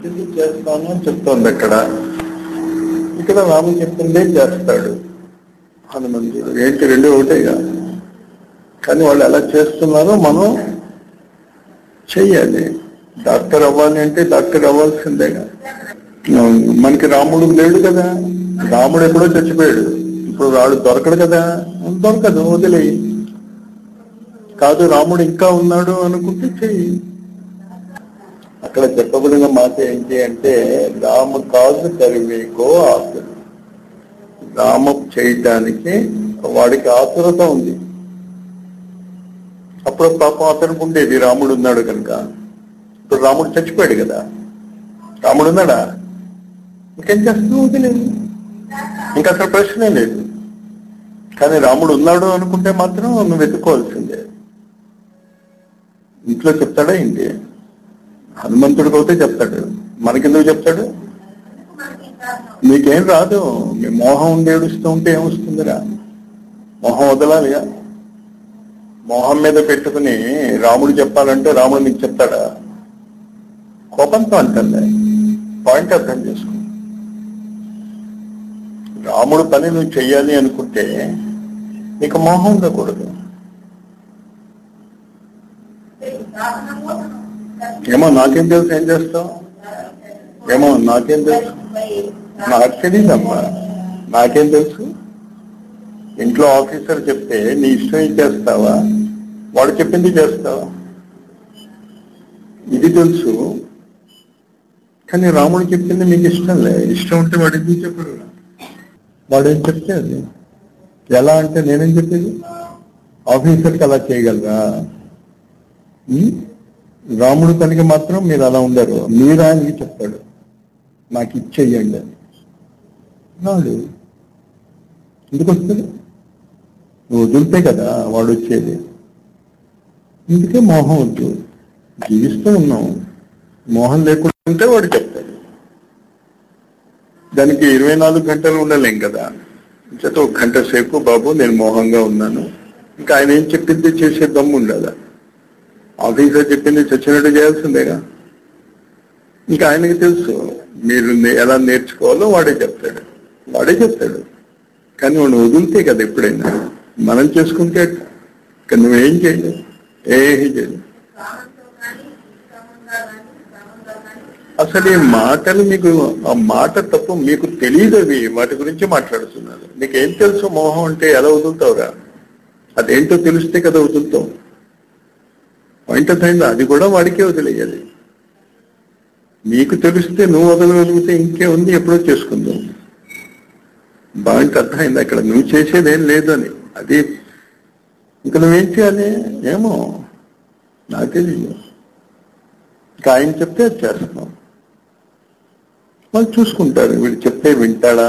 ఇది చేస్తాను అని చెప్తోంది అక్కడ ఇక్కడ రాము చెప్పిందే చేస్తాడు హనుమంతుడు ఏంటి రెండు ఒకటేగా కానీ వాళ్ళు ఎలా చేస్తున్నారో మనం చెయ్యాలి డాక్టర్ అవ్వాలి అంటే డాక్టర్ అవ్వాల్సిందేగా మనకి రాముడు లేడు కదా రాముడు ఎప్పుడో చచ్చిపోయాడు ఇప్పుడు వాడు దొరకడు కదా దొరకదు వదిలేయి కాదు రాముడు ఇంకా ఉన్నాడు అనుకుంటే చెయ్యి అక్కడ చెప్పబడిన మాట ఏంటి అంటే రామ కాజు కరివేకో ఆతురు రామ చేయటానికి వాడికి ఆతురత ఉంది అప్పుడు పాపం అతనికి ఉండేది రాముడు ఉన్నాడు కనుక ఇప్పుడు రాముడు చచ్చిపోయాడు కదా రాముడు ఉన్నాడా ఇంకేం చేస్తున్నావు వదిలేదు ఇంకా అసలు ప్రశ్నే లేదు కానీ రాముడు ఉన్నాడు అనుకుంటే మాత్రం నువ్వు వెతుక్కోవాల్సిందే ఇంట్లో చెప్తాడా ఏంటి హనుమంతుడికి అయితే చెప్తాడు మనకెందుకు చెప్తాడు నీకేం రాదు మీ మోహం ఉండి ఏడుస్తూ ఉంటే ఏమొస్తుందిరా మోహం వదలాలిగా మోహం మీద పెట్టుకుని రాముడు చెప్పాలంటే రాముడు నీకు చెప్తాడా కోపంతో అంటుంది పాయింట్ అర్థం చేసుకో రాముడు పని నువ్వు చెయ్యాలి అనుకుంటే నీకు మోహం ఉండకూడదు ఏమో నాకేం తెలుసు ఏం చేస్తావు ఏమో నాకేం తెలుసు నాకు తెలియదమ్మా నాకేం తెలుసు ఇంట్లో ఆఫీసర్ చెప్తే నీ ఇష్టం ఏం చేస్తావా వాడు చెప్పింది చేస్తావా ఇది తెలుసు కానీ రాముడు చెప్పింది మీకు ఇష్టం లే ఇష్టం ఉంటే వాడు ఎందుకు చెప్పడు వాడు ఏం చెప్తే అది ఎలా అంటే నేనేం చెప్పేది ఆఫీసర్కి అలా చేయగలరా ఉం? రాముడు పనికి మాత్రం మీరు అలా ఉండరు మీరు ఆయనకి చెప్తాడు నాకు ఇచ్చేయండి అని రాడు ఎందుకు వస్తుంది నువ్వు వదిలితే కదా వాడు వచ్చేది అందుకే మోహం వద్దు జీవిస్తూ ఉన్నాం మోహం లేకుండా ఉంటే వాడు చెప్తాడు దానికి ఇరవై నాలుగు గంటలు ఉండలేం కదా చేత ఒక గంట సేపు బాబు నేను మోహంగా ఉన్నాను ఇంకా ఆయన ఏం చెప్పింది చేసే దమ్ము ఉండాలా ఆఫీసర్ చెప్పింది చచ్చినట్టు చేయాల్సిందేగా ఇంకా ఆయనకి తెలుసు మీరు నే- ఎలా నేర్చుకోవాలో వాడే చెప్తాడు వాడే చెప్తాడు కానీ వాడు వదిలితే కదా ఎప్పుడైనా మనం చేసుకుంటే ఎట్లా? ఇక నువ్వేం చేయలేవు ఏమీ చేయలేవు అసలు ఈ మాటలు మీకు ఆ మాట తప్పు మీకు తెలియదు అవి వాటి గురించి మాట్లాడుతున్నారు నీకేం తెలుసు మోహం అంటే ఎలా వదులుతావురా అదేంటో తెలిస్తే కదా వదులుతావు పాయింట్ అయిందా అది కూడా వాడికే వదిలేయాలి నీకు తెలిస్తే నువ్వు వదలగలిగితే ఇంకే ఉంది ఎప్పుడో చేసుకుందాం బాగా అర్థమైంది అక్కడ నువ్వు చేసేది ఏం లేదు అని అది ఇంకా నువ్వేం చేయాలి ఏమో నాకు తెలియదు ఇంకా ఆయన చెప్తే అది చేస్తున్నాం వాళ్ళు చూసుకుంటారు వీడు చెప్తే వింటాడా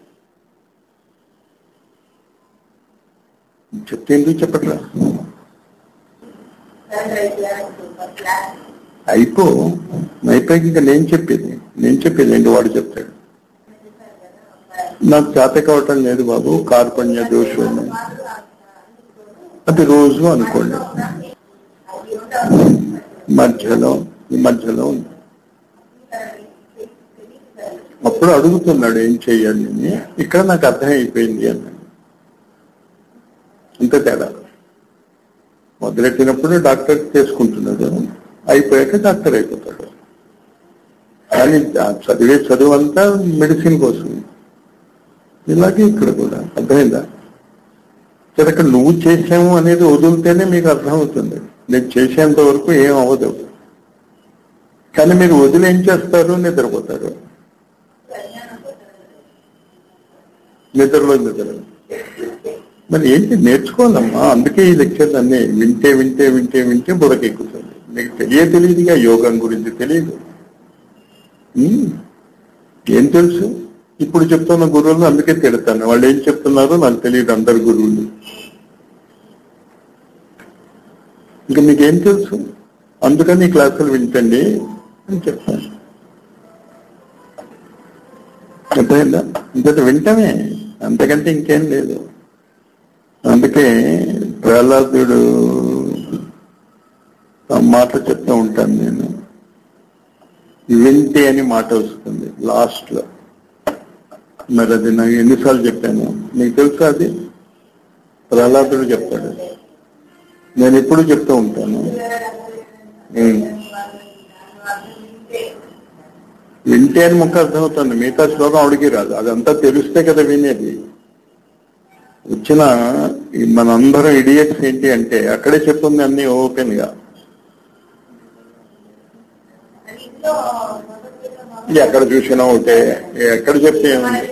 చెప్తే ఎందుకు చెప్పట్లా అయిపో అయిపోయాక ఇంకా నేను చెప్పేది నేను చెప్పేది ఏంటి వాడు చెప్తాడు నాకు చేత కావటం లేదు బాబు కార్పణ్య దోషం ఉంది. అది రోజు అనుకోండి మధ్యలో ఈ మధ్యలో ఉంది అప్పుడు అడుగుతున్నాడు ఏం చెయ్యాలి అని ఇక్కడ నాకు అర్థం అయిపోయింది అన్నాడు అంత తేడా మొదలెట్టినప్పుడు డాక్టర్ చేసుకుంటున్నాడు అయిపోయాక డాక్టర్ అయిపోతాడు కానీ ఆ చదివే చదువు అంతా మెడిసిన్ కోసం ఇలాగే ఇక్కడ కూడా అర్థమైందా సరే ఇక్కడ నువ్వు చేసాము అనేది వదిలితేనే మీకు అర్థమవుతుంది నేను చేసేంత వరకు ఏం అవ్వదు కానీ మీరు వదిలి ఏం చేస్తారు నిద్రపోతారు నిద్రలో నిద్ర మరి ఏంటి నేర్చుకోవాలమ్మా అందుకే ఈ లెక్చర్లు అన్నీ వింటే వింటే వింటే వింటే బుడకెక్కుతుంది మీకు తెలియ తెలియదుగా యోగం గురించి తెలియదు ఉమ్. ఏం తెలుసు ఇప్పుడు చెప్తున్న గురువులను అందుకే తిడతాను వాళ్ళు ఏం చెప్తున్నారో నాకు తెలియదు అందరు గురువులు ఇంకా మీకేం తెలుసు అందుకని ఈ క్లాసులు వింటండి అని చెప్తాను అర్థమైందా ఇంకటి వింటమే అంతకంటే ఇంకేం లేదు అందుకే ప్రహ్లాదుడు ఆ మాట చెప్తూ ఉంటాను నేను వింటే అని మాట వస్తుంది లాస్ట్ లో మరి అది నాకు ఎన్నిసార్లు చెప్పాను నీకు తెలుసా అది ప్రహ్లాదుడు చెప్తాడు నేను ఎప్పుడు చెప్తూ ఉంటాను ఉం. వింటే అని ముక్క అర్థమవుతుంది మిగతా శ్లోకం ఆవిడికి రాదు అదంతా తెలిస్తే కదా వినేది వచ్చిన ఈ మనందరం ఇడియట్స్ ఏంటి అంటే అక్కడే చెప్తుంది అన్ని ఓపెన్ గా ఎక్కడ చూసినా ఒకటే ఎక్కడ చెప్తే ఏముంది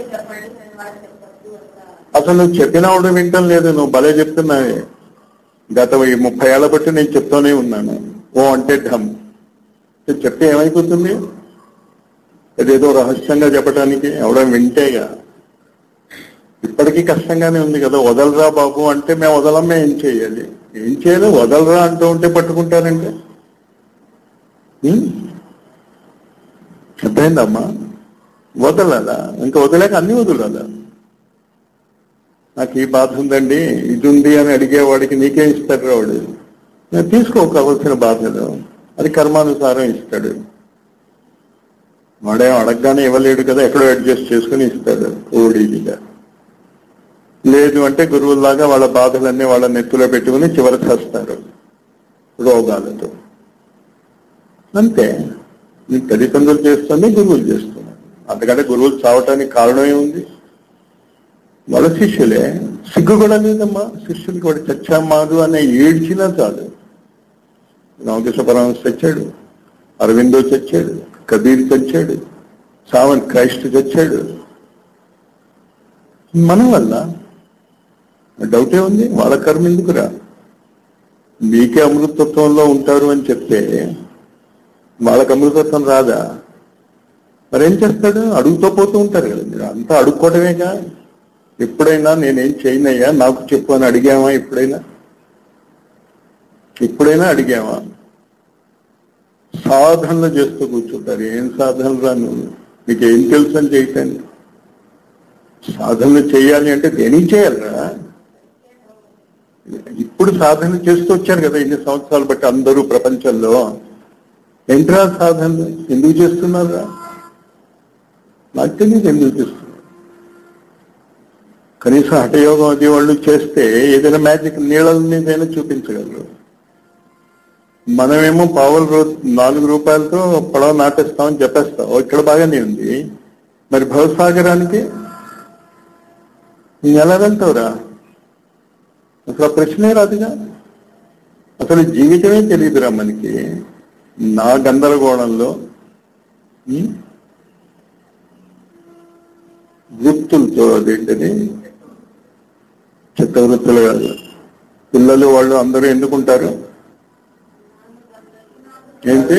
అసలు నువ్వు చెప్పినా కూడా వింటం లేదు నువ్వు భలే చెప్తున్నావే గత ఈ ముప్పై ఏళ్ళ బట్టి నేను చెప్తూనే ఉన్నాను ఓ అంటే ఢమ్ చెప్తే ఏమైపోతుంది అదేదో రహస్యంగా చెప్పడానికి ఎవడో వింటేగా ఇప్పటికీ కష్టంగానే ఉంది కదా వదలరా బాబు అంటే మేము వదలమే ఏం చేయాలి ఏం చేయాలి వదలరా అంటూ ఉంటే పట్టుకుంటారంటే ఉం? అర్థమైందమ్మా వదలాలా ఇంకా వదిలేక అన్ని వదలాలా నాకు ఈ బాధ ఉందండి ఇది ఉంది అని అడిగేవాడికి నీకేం ఇస్తాడు వాడు నేను తీసుకోవలసిన బాధలు అది కర్మానుసారం ఇస్తాడు వాడేం అడగగానే ఇవ్వలేడు కదా ఎక్కడో అడ్జస్ట్ చేసుకుని ఇస్తాడు ఓడిగా లేదు అంటే గురువుల్లాగా వాళ్ళ బాధలన్నీ వాళ్ళ నెత్తిలో పెట్టుకుని చివరికి వస్తారు రోగాలతో అంతే నీ తల్లిదండ్రులు చేస్తుంది గురువులు చేస్తున్నారు అందుకంటే గురువులు చావటానికి కారణం ఏముంది వాళ్ళ శిష్యులే సిగ్గు కూడా లేదమ్మా శిష్యులకి వాడు చచ్చామాదు అనే ఏడ్చినా చాలు రామకృష్ణ పరమహంస చచ్చాడు అరవిందో చచ్చాడు కబీర్ చచ్చాడు సావన్ క్రైస్ట్ చచ్చాడు మన వల్ల డౌటే ఉంది వాళ్ళ కర్మ ఎందుకురా మీకే అమృతత్వంలో ఉంటారు అని చెప్తే వాళ్ళకి అమృతత్వం రాదా మరేం చేస్తాడు అడుగుతూ పోతూ ఉంటారు కదా మీరు అంతా అడుక్కోవడమేగా ఎప్పుడైనా నేనేం చేయనయ్యా నాకు చెప్పు అని అడిగామా ఎప్పుడైనా ఎప్పుడైనా అడిగామా సాధనలు చేస్తూ కూర్చుంటారు ఏం సాధనలు రా నువ్వు నీకు ఏం తెలుసు అని చేయటాన్ని సాధనలు చేయాలి అంటే దేనికి చేయాలరా ఇప్పుడు సాధన చేస్తూ వచ్చారు కదా ఇన్ని సంవత్సరాలు బట్టి అందరూ ప్రపంచంలో ఏంట్రా సాధనలు ఎందుకు చేస్తున్నారా నాకు తెలియదు ఎందుకు చేస్తున్నారు కనీసం హఠయోగం అది వాళ్ళు చేస్తే ఏదైనా మ్యాజిక్ నీళ్ళ మీదైనా చూపించగలరు మనమేమో పావుల రూ నాలుగు రూపాయలతో పొడవ నాటేస్తామని చెప్పేస్తాం ఓ, ఇక్కడ బాగానే ఉంది మరి భవసాగరానికి నేను ఎలా వెళ్తావురా అసలు ఆ ప్రశ్నే రాదుగా అసలు జీవితమే తెలియదురా మనకి నా గందరగోళంలో ఉం? వృత్తులతో అదేంటని చిత్తవృత్తులు కాదు పిల్లలు వాళ్ళు అందరూ ఎందుకుంటారు ఏంటి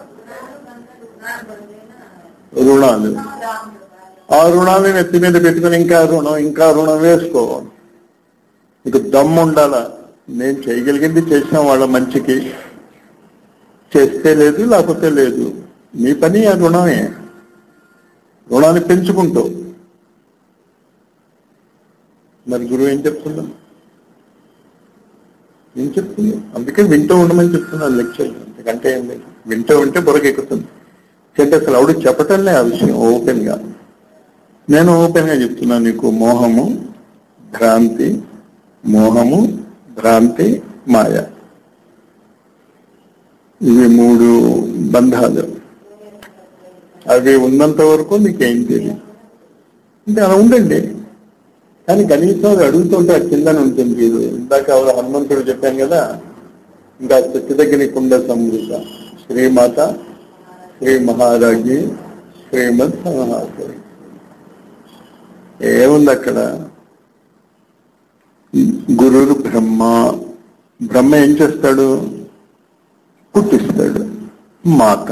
రుణాలు ఆ రుణాలను నెత్తి మీద పెట్టుకుని ఇంకా రుణం ఇంకా రుణం వేసుకో నీకు దమ్ము ఉండాలా నేను చేయగలిగింది చేసిన వాళ్ళ మంచికి చేస్తే లేదు లేకపోతే లేదు నీ పని ఆ రుణమే రుణాన్ని పెంచుకుంటావు మరి గురువు ఏం చెప్తున్నా ఏం చెప్తుంది అందుకే వింటూ ఉండమని చెప్తున్నాను లెక్చర్ అంతకంటే ఏం లేదు వింటూ ఉంటే బుర్రకెక్కుతుంది అంటే అసలు ఆవిడ చెప్పటంలే ఆ విషయం ఓపెన్ గా నేను ఓపెన్ గా చెప్తున్నాను నీకు మోహము భ్రాంతి మోహము భ్రాంతి మాయ ఇవి మూడు బంధాలు అవి ఉన్నంత వరకు నీకేం తెలియదు అంటే అలా ఉండండి కానీ కనీసం అది అడుగుతుంటే అది కిందనే ఉంటుంది ఇది ఇందాక ఎవరో హనుమంతుడు చెప్పాను కదా ఇంకా సత్యదగిని కుండ సమృద్ధ శ్రీమాత శ్రీ మహారాజ్ఞి శ్రీమద్ మహాదేవి ఏముంది అక్కడ గురుడు బ్రహ్మ బ్రహ్మ ఏం చేస్తాడు పుట్టిస్తాడు మాత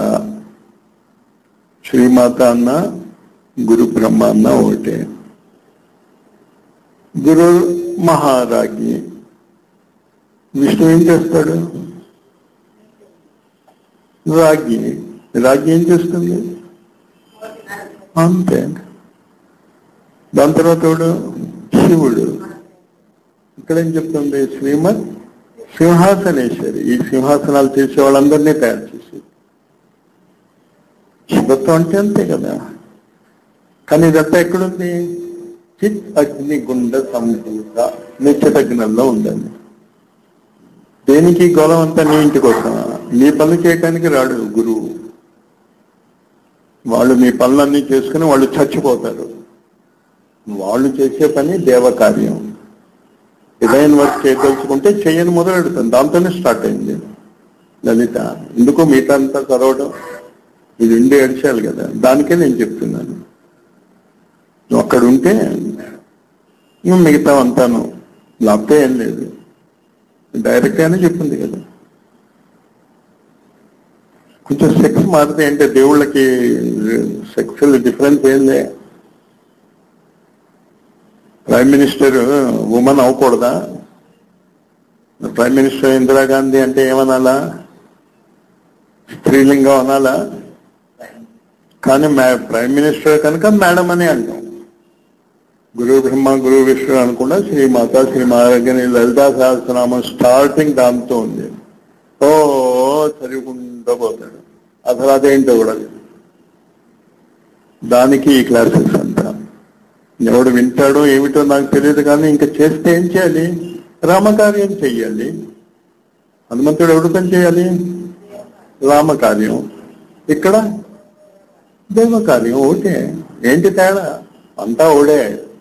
శ్రీమాత అన్న గురు బ్రహ్మ అన్న ఒకటే గురు మహారాజ్ఞి విష్ణు ఏం చేస్తాడు రాజ్ఞి రాజ్ఞి ఏం చేస్తుంది అంతే దాని తర్వాత ఎవడు శివుడు ఇక్కడ ఏం చెప్తుంది శ్రీమద్ సింహాసనేశ్వరి ఈ సింహాసనాలు చేసే వాళ్ళందరినీ తయారు చేసి శివత్వం అంటే అంతే కదా కానీ ఇదంతా ఎక్కడుంది చిత్ అగ్ని గుండ సంభూత నిత్యతగ్నంలో ఉందండి దేనికి గొడవ అంతా నీ ఇంటి కోసం నీ పనులు చేయటానికి రాడు గురువు వాళ్ళు మీ పనులన్నీ చేసుకుని వాళ్ళు చచ్చిపోతారు వాళ్ళు చేసే పని దేవకార్యం డిజైన్ వర్క్ చేయదలుచుకుంటే చేయని మొదలెడుతుంది దాంతోనే స్టార్ట్ అయింది లలిత ఎందుకు మిగతా అంతా చదవడం ఇది ఉండి ఏడ్చాలి కదా దానికే నేను చెప్తున్నాను నువ్వు అక్కడ ఉంటే నువ్వు మిగతా అంతాను లేకపోతే ఏం లేదు డైరెక్ట్ గానే చెప్పింది కదా కొంచెం సెక్స్ మారితే అంటే దేవుళ్ళకి సెక్స్ డిఫరెన్స్ ఏంది ప్రైమ్ మినిస్టర్ ఉమెన్ అవ్వకూడదా ప్రైమ్ మినిస్టర్ ఇందిరాగాంధీ అంటే ఏమనాలా స్త్రీలింగం అనాలా కానీ మే- ప్రైమ్ మినిస్టర్ కనుక మేడం అని అంటాం గురు బ్రహ్మ గురు విష్ణు అనుకుండా శ్రీమాత శ్రీ మహారాజని లలితా సహస్రనామం స్టార్టింగ్ దాంతో ఉంది ఓ చదువుకుంటూ పోతాడు అసలు అదేంటో కూడా తెలియదు. దానికి ఈ క్లాసెస్ అంతా ఎవడు వింటాడో ఏమిటో నాకు తెలియదు కానీ ఇంకా చేస్తే ఏం చేయాలి రామకార్యం చెయ్యాలి హనుమంతుడు ఎవడు పని చేయాలి రామకార్యం ఇక్కడ దేవకార్యం ఒకటే ఏంటి తేడా అంతా ఓడే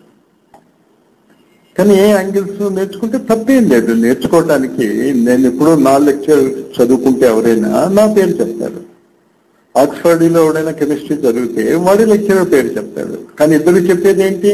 కానీ ఏ యాంగిల్స్ నేర్చుకుంటే తప్పేం లేదు నేర్చుకోవటానికి నేను ఎప్పుడూ నా లెక్చర్ చదువుకుంటే ఎవరైనా నా పేరు చెప్తారు ఆక్స్ఫర్డ్లో ఎవడైనా కెమిస్ట్రీ చదివితే వాడి లెక్చరర్ పేరు చెప్తాడు కానీ ఇద్దరు చెప్పేది ఏంటి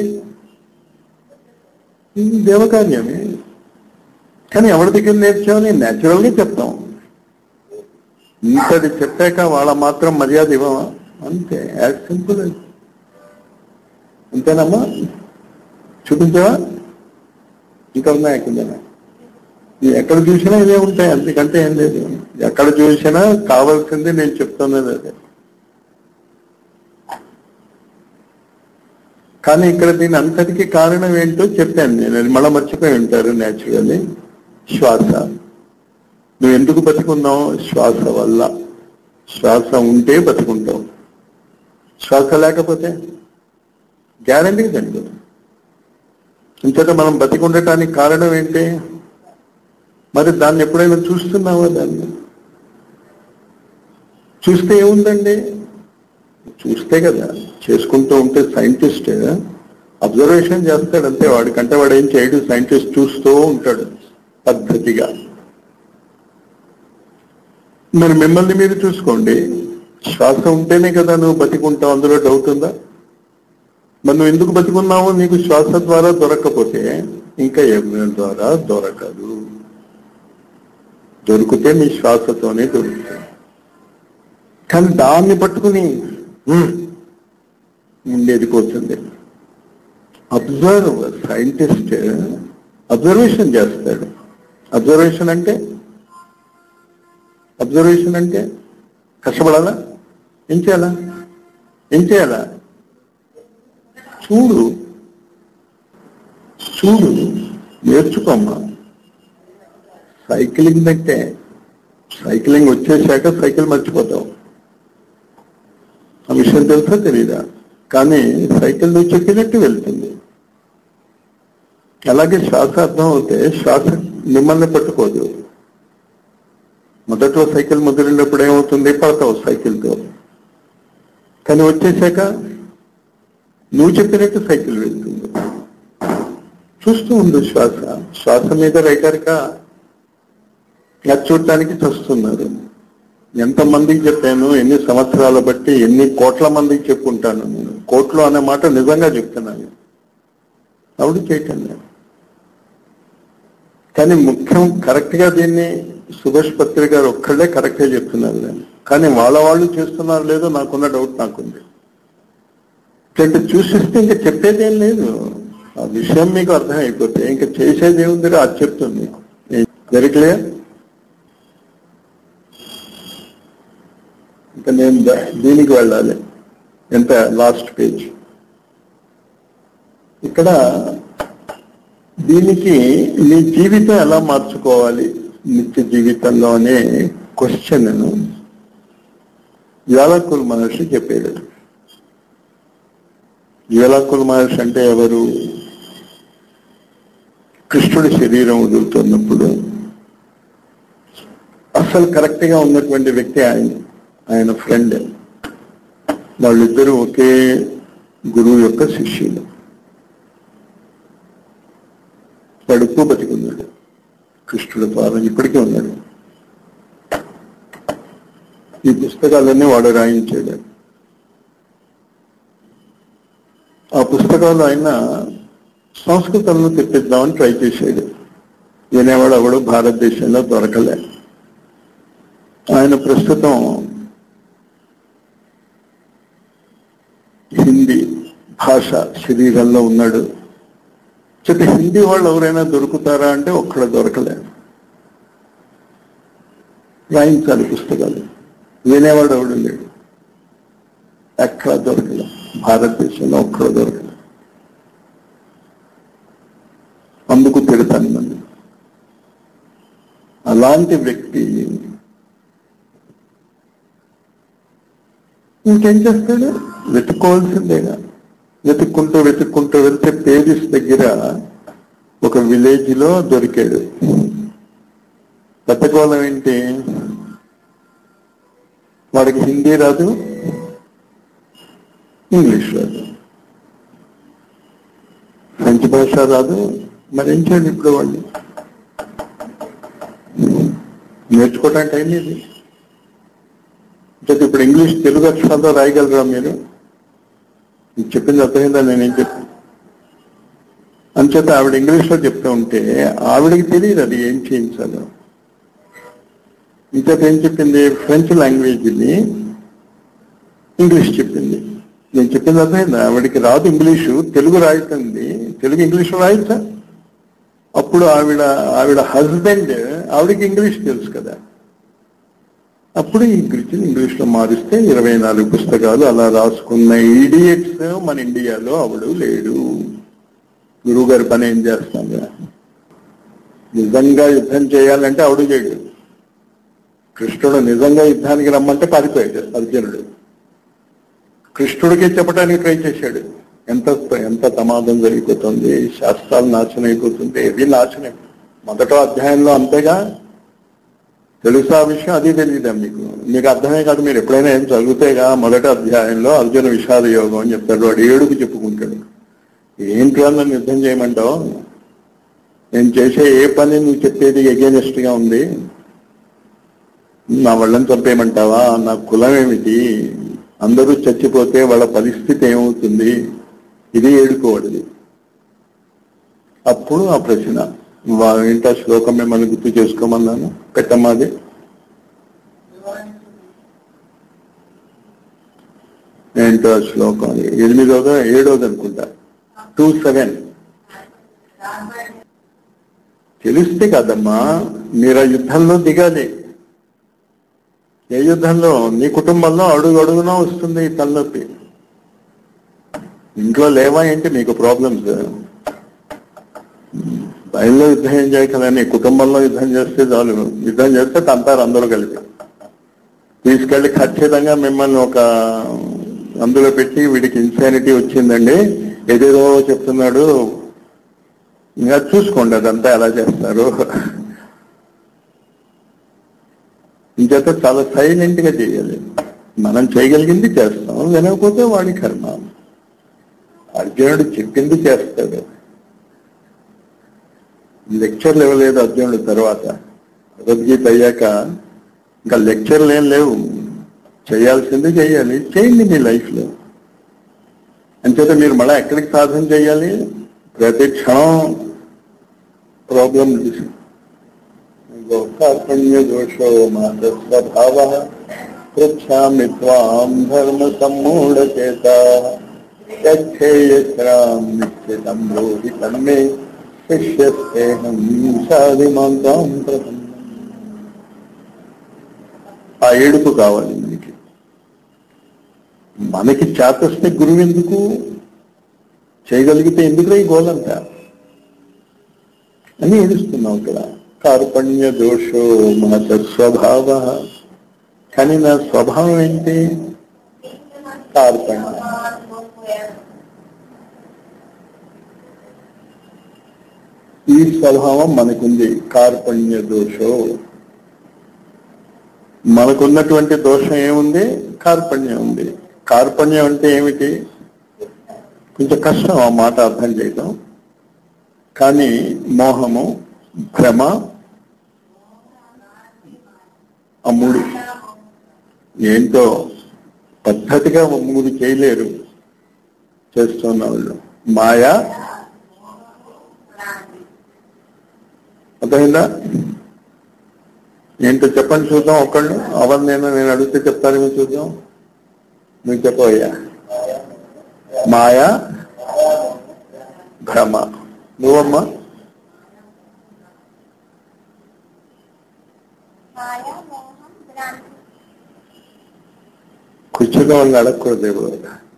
ఇది దేవకార్యమే కానీ ఎవరి దగ్గర నేర్చామని న్యాచురల్ గా చెప్తాం ఇంతది చెప్పాక వాళ్ళ మాత్రం మర్యాద ఇవ్వమా అంతే యాజ్ సింపుల్ అంతేనమ్మా చూపించావా ఇంకా ఉన్నాయా కిందన ఇది ఎక్కడ చూసినా ఇవే ఉంటాయి అంతకంటే ఏం లేదు ఎక్కడ చూసినా కావాల్సింది నేను చెప్తున్నది అదే కానీ ఇక్కడ దీని అంతటికి కారణం ఏంటో చెప్పాను నేను అది మళ్ళీ మర్చిపోయి ఉంటారు న్యాచురల్లీ శ్వాస నువ్వు ఎందుకు బతుకున్నావు శ్వాస వల్ల శ్వాస ఉంటే బతుకుంటావు శ్వాస లేకపోతే గ్యారంటీగా చనిపోతాం ఇంతట మనం బతికి ఉండటానికి కారణం ఏంటి మరి దాన్ని ఎప్పుడైనా చూస్తున్నావా దాన్ని చూస్తే ఏముందండి చూస్తే కదా చేసుకుంటూ ఉంటే సైంటిస్ట్ అబ్జర్వేషన్ చేస్తాడు అంతే వాడికంటే వాడు ఏం చేయడు సైంటిస్ట్ చూస్తూ ఉంటాడు పద్ధతిగా మరి మిమ్మల్ని మీరు చూసుకోండి శ్వాస ఉంటేనే కదా నువ్వు బతికుంటావు అందులో డౌట్ ఉందా మరి నువ్వు ఎందుకు బతికున్నావు నీకు శ్వాస ద్వారా దొరకకపోతే ఇంకా ఎవరి ద్వారా దొరకదు దొరికితే నీ శ్వాసతోనే దొరుకుతుంది కానీ దాన్ని పట్టుకుని "హ్మ్" ఉండేది పోతుంది అబ్జర్వ్ సైంటిస్ట్ అబ్జర్వేషన్ చేస్తాడు అబ్జర్వేషన్ అంటే అబ్జర్వేషన్ అంటే కష్టపడాలా ఏం చేయాలా ఏం చేయాలా చూడు చూడు నేర్చుకోమ్మా సైక్లింగ్ అంటే సైక్లింగ్ వచ్చేసాక సైకిల్ మర్చిపోతావు ఆ విషయం తెలుసా తెలీదా కానీ సైకిల్ నువ్వు చెప్పినట్టు వెళ్తుంది అలాగే శ్వాస అర్థం అవుతే శ్వాస మిమ్మల్ని పట్టుకోదు మొదట్లో సైకిల్ మొదలైనప్పుడు ఏమవుతుంది పడతావు సైకిల్తో కానీ వచ్చేసాక నువ్వు చెప్పినట్టు సైకిల్ వెళ్తుంది చూస్తూ ఉండు శ్వాస శ్వాస మీద రైటర్క అది చూడటానికి చూస్తున్నారు ఎంతమందికి చెప్పాను ఎన్ని సంవత్సరాల బట్టి ఎన్ని కోట్ల మందికి చెప్పుకుంటాను నేను కోట్లు అనే మాట నిజంగా చెప్తున్నాను అవుడు చేయటం లేదు కానీ ముఖ్యం కరెక్ట్ గా దీన్ని సుభాష్ పత్రి గారు ఒక్కళ్ళే కరెక్ట్ గా చెప్తున్నారు దాన్ని కానీ వాళ్ళ వాళ్ళు చేస్తున్నారు లేదో నాకున్న డౌట్ నాకుంది అంటే చూసిస్తే ఇంకా చెప్పేదేం లేదు ఆ విషయం మీకు అర్థం అయిపోతే ఇంకా చేసేది ఏముంది అది చెప్తుంది మీకు వెరీ క్లియర్ ఇంకా నేను ద- దీనికి వెళ్ళాలి ఎంత లాస్ట్ పేజ్ ఇక్కడ దీనికి నీ జీవితం ఎలా మార్చుకోవాలి నిత్య జీవితంలో అనే క్వశ్చన్ జ్వాలాకుల మహర్షి చెప్పాడు జ్వాలాకుల మహర్షి అంటే ఎవరు కృష్ణుడి శరీరం వదులుతున్నప్పుడు అసలు కరెక్ట్ గా ఉన్నటువంటి వ్యక్తి ఆయన ఆయన ఫ్రెండ్ వాళ్ళిద్దరూ ఒకే గురువు యొక్క శిష్యులు కడుపు బతికున్నాడు కృష్ణుడి పాదం ఇప్పటికీ ఉన్నాడు ఈ పుస్తకాలన్నీ వాడు రాయించాడు ఆ పుస్తకాలు ఆయన సంస్కృతంలో తెప్పిద్దామని ట్రై చేశాడు వినేవాడు అవడు భారతదేశంలో దొరకలే ఆయన ప్రస్తుతం హిందీ భాష శరీరంలో ఉన్నాడు చెప్పి హిందీ వాళ్ళు ఎవరైనా దొరుకుతారా అంటే ఒక్కడ దొరకలే రాయించాలి పుస్తకాలు వినేవాడు ఎవడు లేడు ఎక్కడ దొరకలే భారతదేశంలో ఒక్కడ దొరకలే అందుకు తిడతాను నన్ను అలాంటి వ్యక్తి ఇంకేం చేస్తాడు వెతుక్కోవాల్సిందేగా వెతుక్కుంటూ వెతుక్కుంటూ వెళ్తే పేరిస్ దగ్గర ఒక విలేజ్ లో దొరికాడు వెతకోవడం ఏంటి వాడికి హిందీ రాదు ఇంగ్లీష్ రాదు ఫ్రెంచ్ భాష రాదు మరేం చేయాలి ఇప్పుడు వాళ్ళు నేర్చుకోవడానికి టైం ఇది అంటే ఇప్పుడు ఇంగ్లీష్ తెలుగు అక్షరాలతో రాయగలరా మీరు మీకు చెప్పింది అర్థమైందా నేనేం చెప్పాను అంచేత ఆవిడ ఇంగ్లీష్లో చెప్తూ ఉంటే ఆవిడకి తెలియదు అది ఏం చేయించాలో ఇంచేత ఏం చెప్పింది ఫ్రెంచ్ లాంగ్వేజ్ని ఇంగ్లీష్ చెప్పింది నేను చెప్పింది అర్థమైందా ఆవిడకి రాదు ఇంగ్లీషు తెలుగు రాయిస్తుంది తెలుగు ఇంగ్లీష్ రాయచ్చా అప్పుడు ఆవిడ ఆవిడ హస్బెండ్ ఆవిడకి ఇంగ్లీష్ తెలుసు కదా అప్పుడు ఇంగ్లీష్ ఇంగ్లీష్ లో మారిస్తే ఇరవై నాలుగు పుస్తకాలు అలా రాసుకున్న ఈడియట్స్ మన ఇండియాలో అవడు లేడు గురువు గారి పని ఏం చేస్తాను నిజంగా యుద్ధం చేయాలంటే అవడు చేయడు కృష్ణుడు నిజంగా యుద్ధానికి రమ్మంటే పారిపోయాడు అర్జునుడు కృష్ణుడికి చెప్పడానికి ట్రై చేశాడు ఎంత ఎంత ప్రమాదం జరిగిపోతుంది శాస్త్రాలు నాశనం అయిపోతుంది ఇది నాశనం మొదట అధ్యాయంలో అంతేగా తెలుసా విషయం అది తెలియదా మీకు మీకు అర్థమే కాదు మీరు ఎప్పుడైనా ఏం చదివితేగా మొదటి అధ్యాయంలో అర్జున విషాద యోగం అని చెప్తాడు వాడు ఏడుకు చెప్పుకుంటాడు ఏంటి నన్ను యుద్ధం చేయమంటావు నేను చేసే ఏ పని నువ్వు చెప్పేది ఎగేనెస్ట్ గా ఉంది నా వాళ్ళని చంపేయమంటావా నా కులం ఏమిటి అందరూ చచ్చిపోతే వాళ్ళ పరిస్థితి ఏమవుతుంది ఇది ఏడుకోవడది అప్పుడు ఆ ప్రశ్న వా- ఏంటో శ్లోకం మిమ్మల్ని గుర్తు చేసుకోమన్నాను పెట్టమ్మది ఏంటో ఆ శ్లోకం అది ఎనిమిదోదో ఏడోది అనుకుంటా టూ సెవెన్ తెలిస్తే కదమ్మా మీరు ఆ యుద్ధంలో దిగాలి ఏ యుద్ధంలో నీ కుటుంబంలో అడుగు అడుగునా వస్తుంది ఈ తలనొప్పి ఇంట్లో లేవా ఏంటి మీకు ప్రాబ్లమ్స్ బయలులో యుద్ధం ఏం చేయగలని కుటుంబంలో యుద్ధం చేస్తే చాలు యుద్ధం చేస్తే తంతారు అందరూ కలిపి తీసుకెళ్లి ఖచ్చితంగా మిమ్మల్ని ఒక అందులో పెట్టి వీడికి ఇన్సానిటీ వచ్చిందండి ఏదేదో చెప్తున్నాడు ఇంకా చూసుకోండి అదంతా ఎలా చేస్తారు ఇంచేత చాలా సైలెంట్ గా చేయాలి మనం చేయగలిగింది చేస్తాం వినకపోతే వాడి కర్మ అర్జునుడు చెప్పింది చేస్తాడు లెక్చర్లు ఇవ్వలేదు అర్జునుడు తర్వాత భగవద్గీత అయ్యాక ఇంకా లెక్చర్లు ఏం లేవు చేయాల్సింది చేయాలి చేయండి మీ లైఫ్ లో అంచేత మీరు మళ్ళీ ఎక్కడికి సాధన చేయాలి ప్రతి క్షణం ప్రాబ్లం కార్పణ్య దోషో మాత స్వభావ పృచ్ఛామి త్వాం ధర్మ సమ్మూఢచేత యచ్చేయశ్రాం నిశ్చితం బ్రూహి తన్మే శిష్యస్థేహం సాధిమాంతాం ప్రసన్నం ఆ ఏడుపు కావాలి మనకి మనకి చేతస్తే గురువు ఎందుకు చేయగలిగితే ఎందుకు ఈ గోలంతా అని ఏడుస్తున్నాం ఇక్కడ కార్పణ్య దోషో మాత స్వభావ కానీ నా స్వభావం ఏంటి కార్పణ్యం ఈ స్వభావం మనకుంది కార్పణ్య దోషం మనకున్నటువంటి దోషం ఏముంది కార్పణ్యం ఉంది కార్పణ్యం అంటే ఏమిటి కొంచెం కష్టం ఆ మాట అర్థం చేయడం కానీ మోహము భ్రమ ఆ మూడు ఏంటో పద్ధతిగా మూడు చేయలేరు చేస్తున్న వాళ్ళు మాయా అర్థమైందా ఏంటో చెప్పండి చూద్దాం ఒకళ్ళు అవన్నీ నేను నేను అడిగితే చెప్తారేమో చూద్దాం నువ్వు చెప్పవయ్యా మాయా భ్రమ నువ్వమ్మా మాయా మోహం భ్రాంతి కూర్చున్న వాళ్ళని అడగకూడదు ఎవరు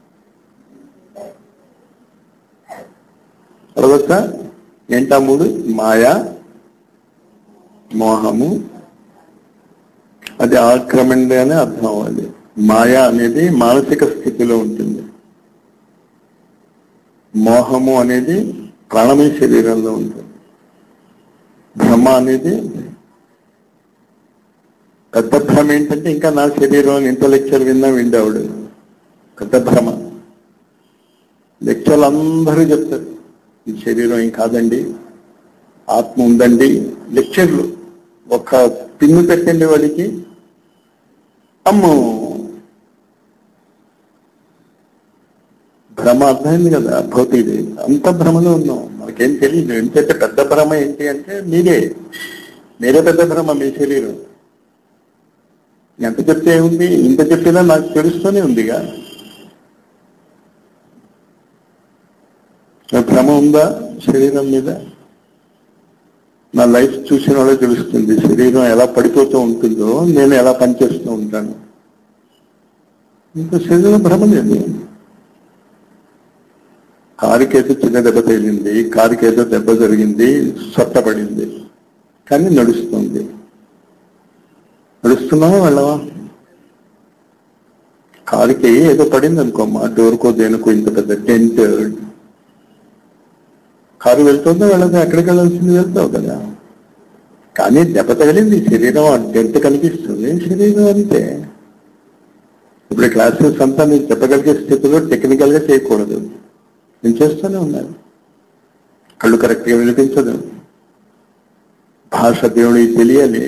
అడగచ్చా ఏంటా మూడు మాయా మోహము అది ఆక్రమణి అని అర్థం అవ్వాలి మాయా అనేది మానసిక స్థితిలో ఉంటుంది మోహము అనేది ప్రాణమయ శరీరంలో ఉంటుంది భ్రమ అనేది పెద్ద భ్రమ ఏంటంటే ఇంకా నా శరీరం ఇంత లెక్చర్ విన్నా విండేవాడు పెద్ద భ్రమ లెక్చర్లు అందరూ చెప్తారు ఈ శరీరం ఏం కాదండి ఆత్మ ఉందండి లెక్చర్లు ఒక పిన్ను పెట్టండి వాడికి అమ్మో భ్రమ అర్థమైంది కదా భౌతిది అంత భ్రమలో ఉన్నాం మనకేం తెలియదు ఎంతైతే పెద్ద భ్రమ ఏంటి అంటే మీరే మీరే పెద్ద భ్రమ మీ శరీరం ఎంత చెప్తే ఉంది ఇంత చెప్పినా నాకు తెలుస్తూనే ఉందిగా నా భ్రమ ఉందా శరీరం మీద నా లైఫ్ చూసిన వాళ్ళే తెలుస్తుంది శరీరం ఎలా పడిపోతూ ఉంటుందో నేను ఎలా పనిచేస్తూ ఉంటాను ఇంకా శరీరం భ్రమ లేదు కారుకి ఏదో చిన్న దెబ్బ తగిలింది కారుకి ఏదో దెబ్బ జరిగింది సొట్టపడింది కానీ నడుస్తుంది నడుస్తున్నావా వెళ్ళవా కారుకి ఏదో పడింది అనుకోమ్మా డోర్కో దేనికో ఇంత పెద్ద టెంట్ కారు వెళ్తుందో వెళ్ళదు ఎక్కడికి వెళ్ళాల్సింది వెళ్తావు కదా కానీ దెబ్బ తగిలింది శరీరం ఆ టెంట్ కనిపిస్తుంది శరీరం అంతే ఇప్పుడు క్లాసెస్ అంతా నేను చెప్పగలిగే స్థితిలో టెక్నికల్ గా చేయకూడదు నేను చేస్తూనే ఉన్నాను కళ్ళు కరెక్ట్గా వినిపించదు భాష దేవుడికి తెలియాలి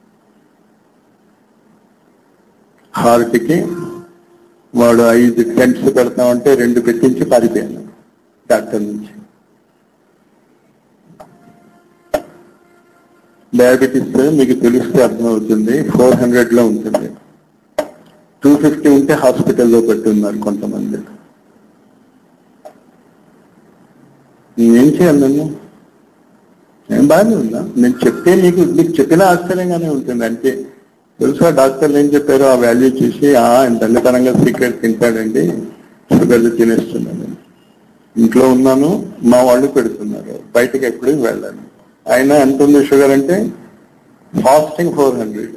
హార్ట్కి వాడు ఐదు టెంట్స్ పెడతామంటే రెండు పెట్టించి పారిపోయాను డాక్టర్ నుంచి డయాబెటీస్ మీకు తెలిస్తే అర్థమవుతుంది ఫోర్ హండ్రెడ్ లో ఉంటుంది టూ ఫిఫ్టీ ఉంటే హాస్పిటల్లో పెట్టి ఉన్నారు కొంతమంది నేనేం చేయాలి నన్ను నేను బాగానే ఉన్నా నేను చెప్తే నీకు నీకు చెప్పిన ఆశ్చర్యంగానే ఉంటుంది అంటే తెలుసా డాక్టర్లు ఏం చెప్పారో ఆ వాల్యూ చూసి ఆ దండతనంగా సీక్రెట్ తింటాడండి షుగర్లు తినేస్తున్నాను ఇంట్లో ఉన్నాను మా వాళ్ళు పెడుతున్నారు బయటకు ఎప్పుడు వెళ్ళాను అయినా ఎంత ఉంది షుగర్ అంటే ఫాస్టింగ్ ఫోర్ హండ్రెడ్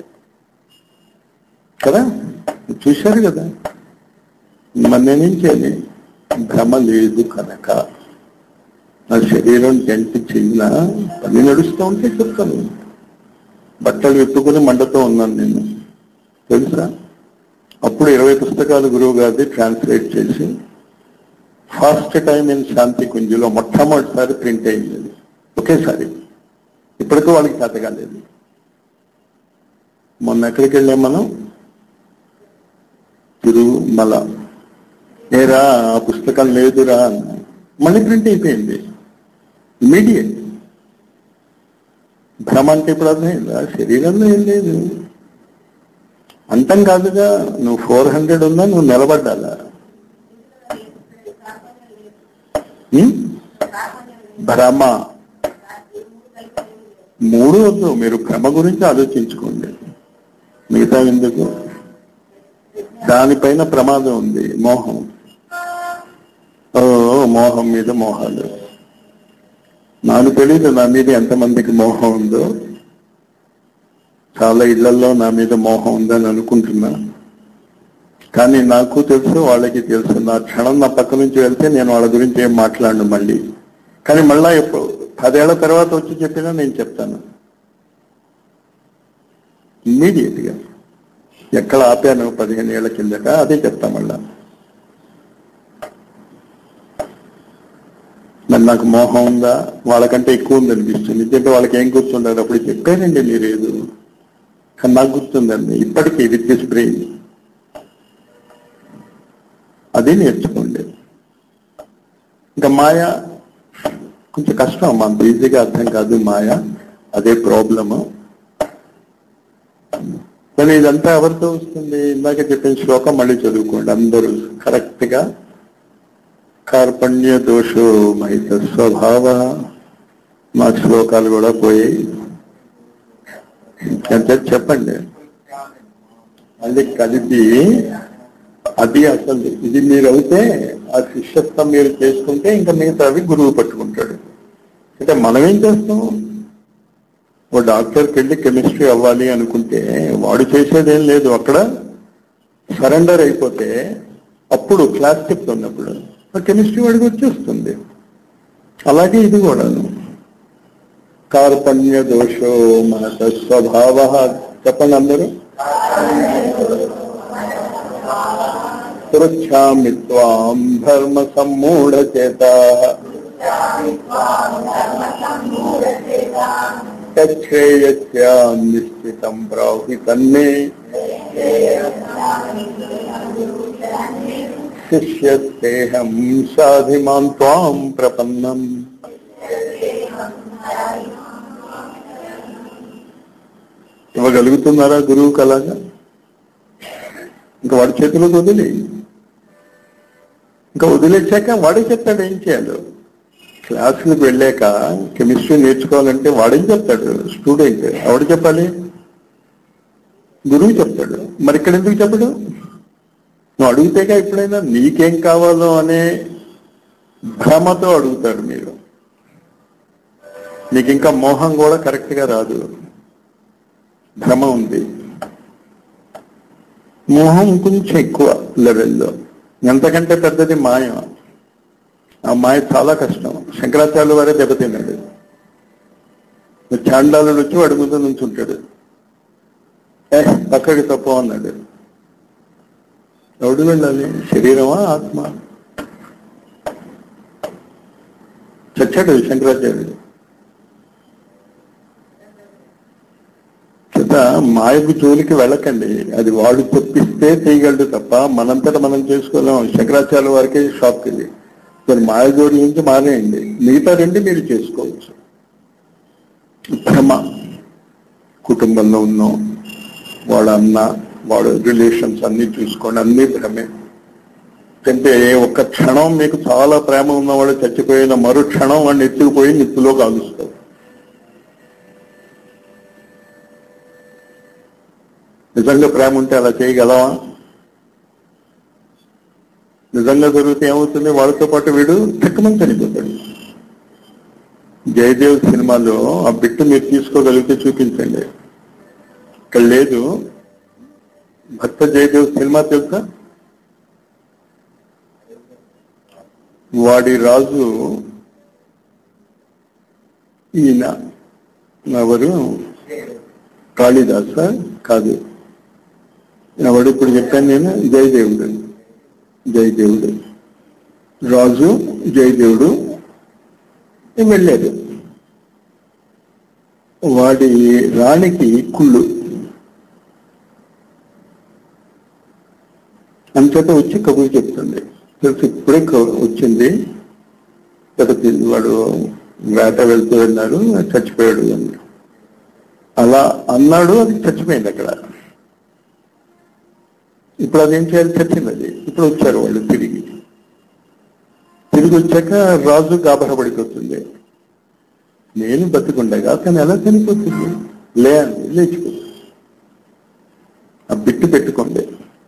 కదా చూశారు కదా మరి నేనేం చేయాలి భ్రమ లేదు కనుక నా శరీరం టెంట్ చెందిన పని నడుస్తూ ఉంటే చెప్తాను బట్టలు విప్పుకుని మంటతో ఉన్నాను నేను తెలుసా అప్పుడు ఇరవై పుస్తకాలు గురువు గారిది ట్రాన్స్లేట్ చేసి ఫస్ట్ టైం ఇన్ శాంతి కుంజులో మొట్టమొదటిసారి ప్రింట్ అయింది అది. ఒకేసారి ఇప్పటికీ వాళ్ళకి చేత కాలేదు మొన్న ఎక్కడికి వెళ్ళాం మనం తిరుమల ఏరా ఆ పుస్తకం లేదురా అన్నా. మళ్ళీ ప్రింట్ అయిపోయింది ఇమీడియట్ భ్రమ అంటే ఇప్పుడు అర్థమైందా శరీరంలో ఏం లేదు అంతం కాదుగా నువ్వు ఫోర్ హండ్రెడ్ ఉన్నా నువ్వు నిలబడ్డాలా ఉం? భ్రమ మూడు వద్దు మీరు భ్రమ గురించి ఆలోచించుకోండి మిగతా ఎందుకు దానిపైన ప్రమాదం ఉంది మోహం ఓ మోహం మీద మోహాలు నాకు తెలియదు నా మీద ఎంతమందికి మోహం ఉందో చాలా ఇళ్లలో నా మీద మోహం ఉందని అనుకుంటున్నా కానీ నాకు తెలుసు వాళ్ళకి తెలుసు నా క్షణం నా పక్క నుంచి వెళ్తే నేను వాళ్ళ గురించి ఏం మాట్లాడను మళ్ళీ కానీ మళ్ళా ఎప్పుడు పదేళ్ల తర్వాత వచ్చి చెప్పినా నేను చెప్తాను ఇమ్మీడియట్ గా ఎక్కడ ఆపాను పదిహేను ఏళ్ల కిందట అదే చెప్తా మళ్ళా మరి నాకు మోహం ఉందా వాళ్ళకంటే ఎక్కువ ఉంది అనిపిస్తుంది ఎందుకంటే వాళ్ళకి ఏం గుర్తుండదు అప్పుడు చెప్పారండి మీరు ఏదో కానీ నాకు గుర్తుందండి ఇప్పటికీ విత్ దిస్ బ్రెయిన్ అది నేర్చుకోండి ఇంకా మాయ కొంచెం కష్టం అమ్మా అంత ఈజీగా అర్థం కాదు మాయ అదే ప్రాబ్లము కానీ ఇదంతా ఎవరితో వస్తుంది ఇందాక చెప్పిన శ్లోకం మళ్ళీ చదువుకోండి అందరూ కరెక్ట్ గా కార్పణ్య దోషో మహిత స్వభావ మా శ్లోకాలు కూడా పోయాయి ఎంత చెప్పండి మళ్ళీ కలిపి అది అసలు ఇది మీరు అయితే ఆ శిష్యత్వం మీరు చేసుకుంటే ఇంకా మిగతా అవి గురువు పట్టుకుంటాడు అంటే మనం ఏం చేస్తాం ఓ డాక్టర్కి వెళ్ళి కెమిస్ట్రీ అవ్వాలి అనుకుంటే వాడు చేసేదేం లేదు అక్కడ సరెండర్ అయిపోతే అప్పుడు క్లాస్ చెప్తున్నప్పుడు కెమిస్ట్రీ వాడికి వచ్చేస్తుంది అలాగే ఇది కూడాను కార్పణ్య దోషో మహత స్వభావ చెప్పండి అందరూ పృచ్ఛామి త్వాం ధర్మ సమ్మూఢ చేత తచ్ఛేయస్య నిశ్చితం బ్రాహి తన్మే శిష్యస్తేహం సాధిమాం త్వాం ప్రపన్నం ఇవ్వగలుగుతున్నారా గురువుకి అలాగా ఇంకా వాడి చేతిలోకి వదిలి ఇంకా వదిలేశాక వాడే చెప్తాడు ఏం చేయాలో క్లాసులకు వెళ్ళాక కెమిస్ట్రీ నేర్చుకోవాలంటే వాడేం చెప్తాడు స్టూడెంట్ ఎవడు చెప్పాలి గురువు చెప్తాడు మరి ఇక్కడ ఎందుకు చెప్పడు నువ్వు అడిగితేగా ఎప్పుడైనా నీకేం కావాలో అనే భ్రమతో అడుగుతారు మీరు మీకు ఇంకా మోహం కూడా కరెక్ట్ గా రాదు భ్రమ ఉంది మోహం కొంచెం ఎక్కువ లెవెల్లో ఎంతకంటే పెద్దది మాయ ఆ మాయ చాలా కష్టం శంకరాచార్యుల వారే దెబ్బతిన్నాడు చాండాలుడు వచ్చి వాడి ముందు నుంచి ఉంటాడు ఏ పక్కకి తప్పు అన్నాడు ఎవడు వెళ్ళాలి శరీరమా ఆత్మ చచ్చాడు శంకరాచార్యుడు చేత మాయకు జోలికి వెళ్ళకండి అది వాడు తెప్పిస్తే చేయగలడు తప్ప మనంతట మనం చేసుకోలేం శంకరాచార్య వారికి షాక్ ఇది మరి మాయ జోడి నుంచి మానేయండి మిగతా రెండు మీరు చేసుకోవచ్చు భ్రమ కుటుంబంలో ఉన్నాం వాడు అన్న వాడు రిలేషన్స్ అన్ని చూసుకోండి అన్ని భ్రమే అంటే ఒక్క క్షణం మీకు చాలా ప్రేమ ఉన్నవాడు చచ్చిపోయిన మరు క్షణం వాడిని ఎత్తుకుపోయి నిప్పులో కాలుస్తారు నిజంగా ప్రేమ ఉంటే అలా చేయగలవా నిజంగా జరిగితే ఏమవుతుంది వాళ్ళతో పాటు వీడు తిక్కమని చనిపోతాడు జయదేవ్ సినిమాలో ఆ బిట్టు మీరు తీసుకోగలిగితే చూపించండి ఇక్కడ లేదు భక్త జయదేవ్ సినిమా తెలుసా వాడి రాజు ఈయన ఎవరు కాళిదాస కాదు ఎవడు ఇప్పుడు చెప్పాను నేను జయదేవుడు జయదేవుడు రాజు జయదేవుడు వెళ్ళాడు వాడి రాణికి కుళ్ళు అంతట వచ్చి కబురు చెప్తుంది తెలుసు ఇప్పుడే క- వచ్చింది లేకపోతే వాడు వేట వెళ్తూ వెళ్ళారు చచ్చిపోయాడు అని అలా అన్నాడు అది చచ్చిపోయింది అక్కడ ఇప్పుడు అదేం చేయాలి చచ్చింది అది ఇప్పుడు వచ్చారు వాళ్ళు తిరిగి తిరిగి వచ్చాక రాజు గాబర పడిపోతుంది నేను బతికుండగా తను ఎలా చనిపోతుంది లే అని లేచిపో ఆ బిట్టు పెట్టుకోండి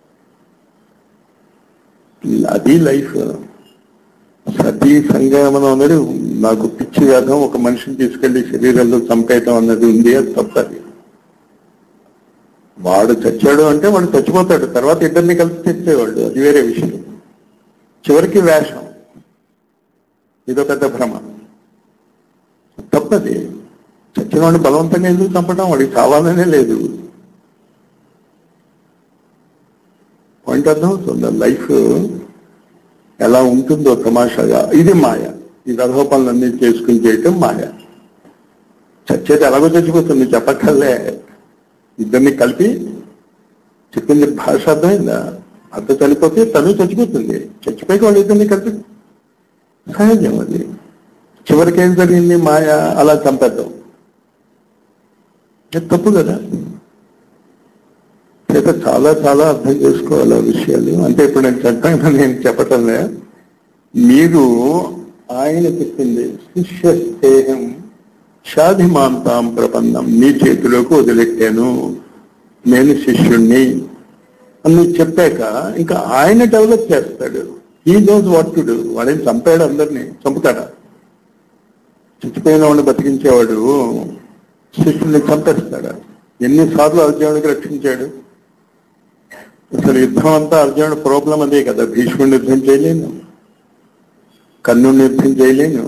అది లైఫ్ సతీ సంగమనం అనేది నాకు పిచ్చి వేదం ఒక మనిషిని తీసుకెళ్లి శరీరంలో చంపేయటం అన్నది ఉంది అది తప్పది వాడు చచ్చాడు అంటే వాడు చచ్చిపోతాడు తర్వాత ఇద్దరిని కలిసి తెచ్చేవాళ్ళు అది వేరే విషయం చివరికి వేషం ఇదో పెద్ద భ్రమ తప్పది చచ్చిన వాడిని బలవంతంగా ఎందుకు చంపడం వాడికి చావాలనే లేదు పాయింట్ అర్థమవుతుందా లైఫ్ ఎలా ఉంటుందో తమాషాగా ఇది మాయ ఈ రథోపాలన్నీ చేసుకుని చేయటం మాయ చచ్చేది ఎలాగో చచ్చిపోతుంది చెప్పక్కర్లే ఇద్దరిని కలిపి చెప్పింది భాష అర్థమైందా అర్థ చనిపోతే తను చచ్చిపోతుంది చచ్చిపోయి వాళ్ళు ఇద్దరిని కలిపి సహజం అది చివరికి ఏం జరిగింది మాయ అలా చంపేద్దాం ఇది తప్పు కదా చేత చాలా చాలా అర్థం చేసుకోవాలి ఆ విషయాలు అంటే ఇప్పుడు నేను చెప్పాను నేను చెప్పటంలే మీరు ఆయన చెప్పింది శిష్య స్నేహం షాధిమాంతాం ప్రపన్నం నీ చేతిలోకి వదిలెట్టాను నేను శిష్యుణ్ణి అని నువ్వు చెప్పాక ఇంకా ఆయన డెవలప్ చేస్తాడు ఈ నోజ్ వాట్ టు డూ వాడేం చంపాడు అందరినీ చంపుతాడా చచ్చిపోయిన వాడిని బతికించేవాడు శిష్యుల్ని చంపేస్తాడా ఎన్నిసార్లు అర్జునుడికి రక్షించాడు అసలు యుద్ధం అంతా అర్జునుడు ప్రాబ్లం అదే కదా భీష్ముడిని యుద్ధం చేయలేను కర్ణుడిని యుద్ధం చేయలేను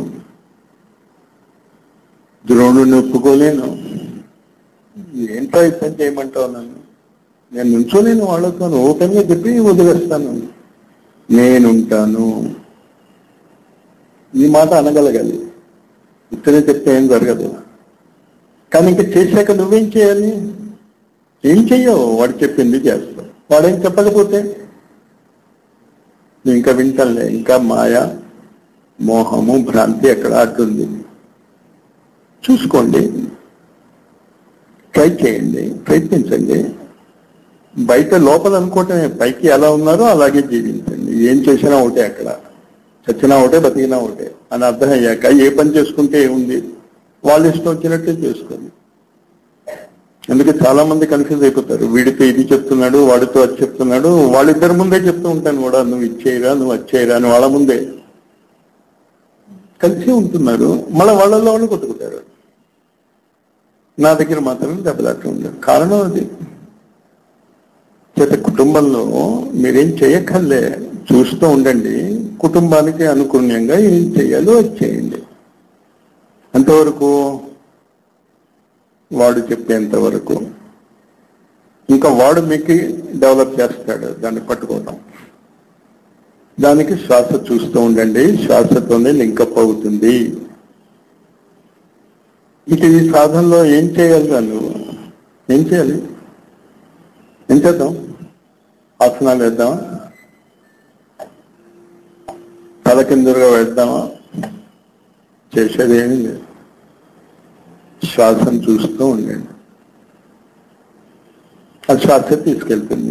ద్రోణుడిని ఒప్పుకోలేను ఏంటో యుద్ధం చేయమంటావు నన్ను నేను నుంచోలేను వాళ్ళతో ఓపెన్ గా చెప్పి వదిలేస్తాను నేనుంటాను ఈ మాట అనగలగాలి ఇతనే చెప్తే ఏం జరగదు కానీ ఇంకా చేశాక నువ్వేం చేయాలి ఏం చెయ్యవు వాడు చెప్పింది చేస్తావు వాడేం చెప్పకపోతే నువ్వు ఇంకా వింటానులే ఇంకా మాయ మోహము భ్రాంతి ఎక్కడ అడ్డుంది చూసుకోండి ట్రై చేయండి ప్రయత్నించండి బయట లోపల అనుకోవటమే పైకి ఎలా ఉన్నారో అలాగే జీవించండి ఏం చేసినా ఒకటే అక్కడ చచ్చినా ఒకటే బతికినా ఒకటే అని అర్థం అయ్యాక ఏ పని చేసుకుంటే ఏముంది వాళ్ళు ఇష్టం వచ్చినట్టే చేసుకోండి అందుకే చాలా మంది కన్ఫ్యూజ్ అయిపోతారు వీడితో ఇది చెప్తున్నాడు వాడితో అది చెప్తున్నాడు వాళ్ళిద్దరి ముందే చెప్తూ ఉంటాను కూడా నువ్వు ఇచ్చేయరా నువ్వు వచ్చేయరా అని వాళ్ళ ముందే కలిసి ఉంటున్నారు మళ్ళీ వాళ్ళలో వాళ్ళు కొట్టుకుంటారు నా దగ్గర మాత్రం దెబ్బలాట ఉండదు కారణం అది చేత కుటుంబంలో మీరేం చేయక్కర్లే చూస్తూ ఉండండి కుటుంబానికి అనుగుణ్యంగా ఏం చేయాలో అది చేయండి అంతవరకు వాడు చెప్పేంత వరకు ఇంకా వాడు మీకు డెవలప్ చేస్తాడు దాన్ని పట్టుకోవడం దానికి శ్వాస చూస్తూ ఉండండి శ్వాసతోనే లింకప్ అవుతుంది ఇక ఈ సాధనలో ఏం చేయాలి నువ్వు ఏం చేయాలి ఏం చేద్దాం ఆసనాలు వేద్దామా తల కిందుగా వేద్దామా చేసేది ఏమీ లేదు శ్వాసను చూస్తూ ఉండండి ఆ శ్వాస తీసుకెళ్తుంది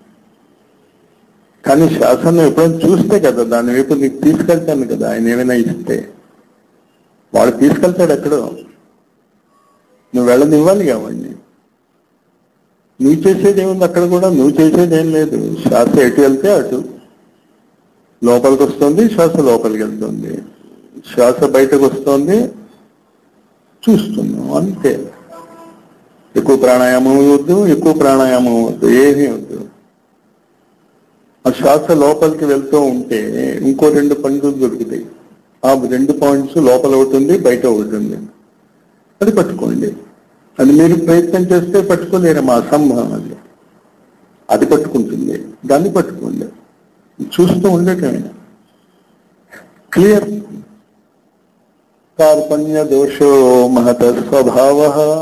కానీ శ్వాసను ఎప్పుడైనా చూస్తే కదా దాని వైపు నీకు తీసుకెళ్తాను కదా ఆయన ఏమైనా ఇస్తే వాడు తీసుకెళ్తాడు ఎక్కడో నువ్వు వెళ్ళనివ్వాలి కావండి నువ్వు చేసేది ఏముంది అక్కడ కూడా నువ్వు చేసేది ఏం లేదు శ్వాస ఎటు వెళ్తే అటు లోపలికి వస్తుంది శ్వాస లోపలికి వెళ్తుంది శ్వాస బయటకు వస్తుంది చూస్తున్నాం అంతే ఎక్కువ ప్రాణాయామం వద్దు ఎక్కువ ప్రాణాయామం వద్దు ఏమీ వద్దు ఆ శ్వాస లోపలికి వెళ్తూ ఉంటే ఇంకో రెండు పనులు దొరుకుతాయి ఆ రెండు పాయింట్స్ లోపల ఒకటి ఉంది బయట ఒకటి ఉంది అది పట్టుకోండి అది మీరు ప్రయత్నం చేస్తే పట్టుకోలేరమ్మా అసంభవం అది అది పట్టుకుంటుంది దాన్ని పట్టుకోండి చూస్తూ ఉండటమే క్లియర్ కార్పణ్య దోషో మహత స్వభావ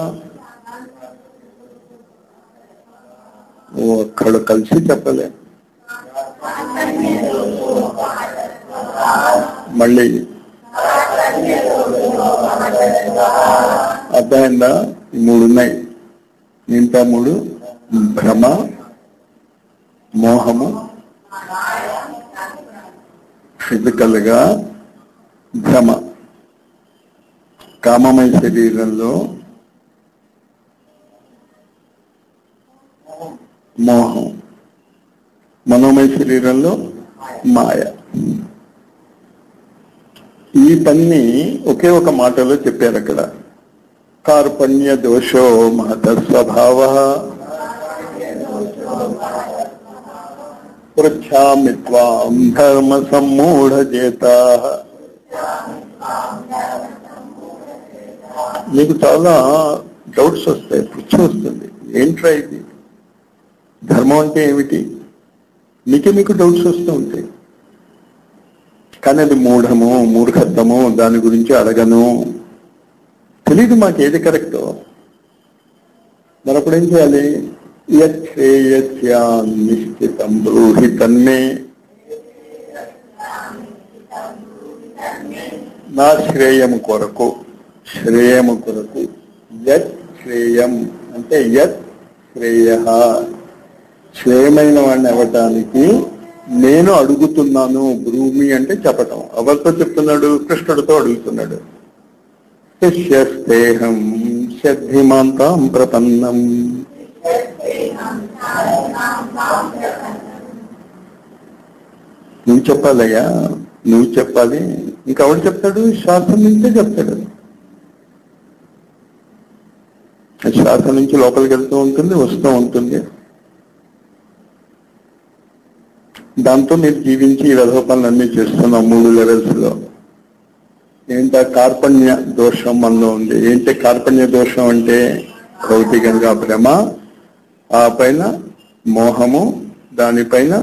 ఒక్కడు కలిసి చెప్పలే మళ్ళీ అర్థమైందా ఈ మూడు ఉన్నాయి మిగతా మూడు భ్రమ మోహము ఫిజికల్ గా భ్రమ కామమయ శరీరంలో మోహం మనోమయ శరీరంలో మాయ ఈ పని ఒకే ఒక మాటలో చెప్పారు అక్కడ కార్పణ్య దోషో మహత స్వభావ పృచ్ఛామి త్వాం ధర్మ సమ్మూఢచేతా మీకు చాలా డౌట్స్ వస్తాయి పృచ్ఛ వస్తుంది ఏంట్రా ఇది ధర్మం అంటే ఏమిటి మీకే మీకు డౌట్స్ వస్తూ ఉంటాయి కానీ అది మూఢము మూర్ఖత్వము దాని గురించి అడగను తెలీదు మాకు ఏది కరెక్టో మరి అప్పుడు ఏం చేయాలి యశ్రేయస్యా నిశ్చితం బ్రూహి తన్మే నా శ్రేయము కొరకు శ్రేయము కొరకు యత్ శ్రేయం అంటే యత్ శ్రేయ శ్రేయమైన వాడిని అవ్వటానికి నేను అడుగుతున్నాను భూమి అంటే చెప్పటం ఎవరితో చెప్తున్నాడు కృష్ణుడితో అడుగుతున్నాడు శిష్యస్తేహం సిద్ధిమాంతాం ప్రపన్నం నువ్వు చెప్పాలయ్యా నువ్వు చెప్పాలి ఇంకెవడు చెప్తాడు శ్వాస నుంచే చెప్తాడు ఆ శ్వాస నుంచి లోపలికి వెళ్తూ ఉంటుంది వస్తూ ఉంటుంది దాంతో మీరు జీవించి ఈ రథ పనులన్నీ చేస్తున్నాం మూడు లెవెల్స్ లో ఏంట కార్పణ్య దోషం మనలో ఉంది ఏంటి కార్పణ్య దోషం అంటే భౌతికంగా ప్రేమ ఆ పైన మోహము దానిపైన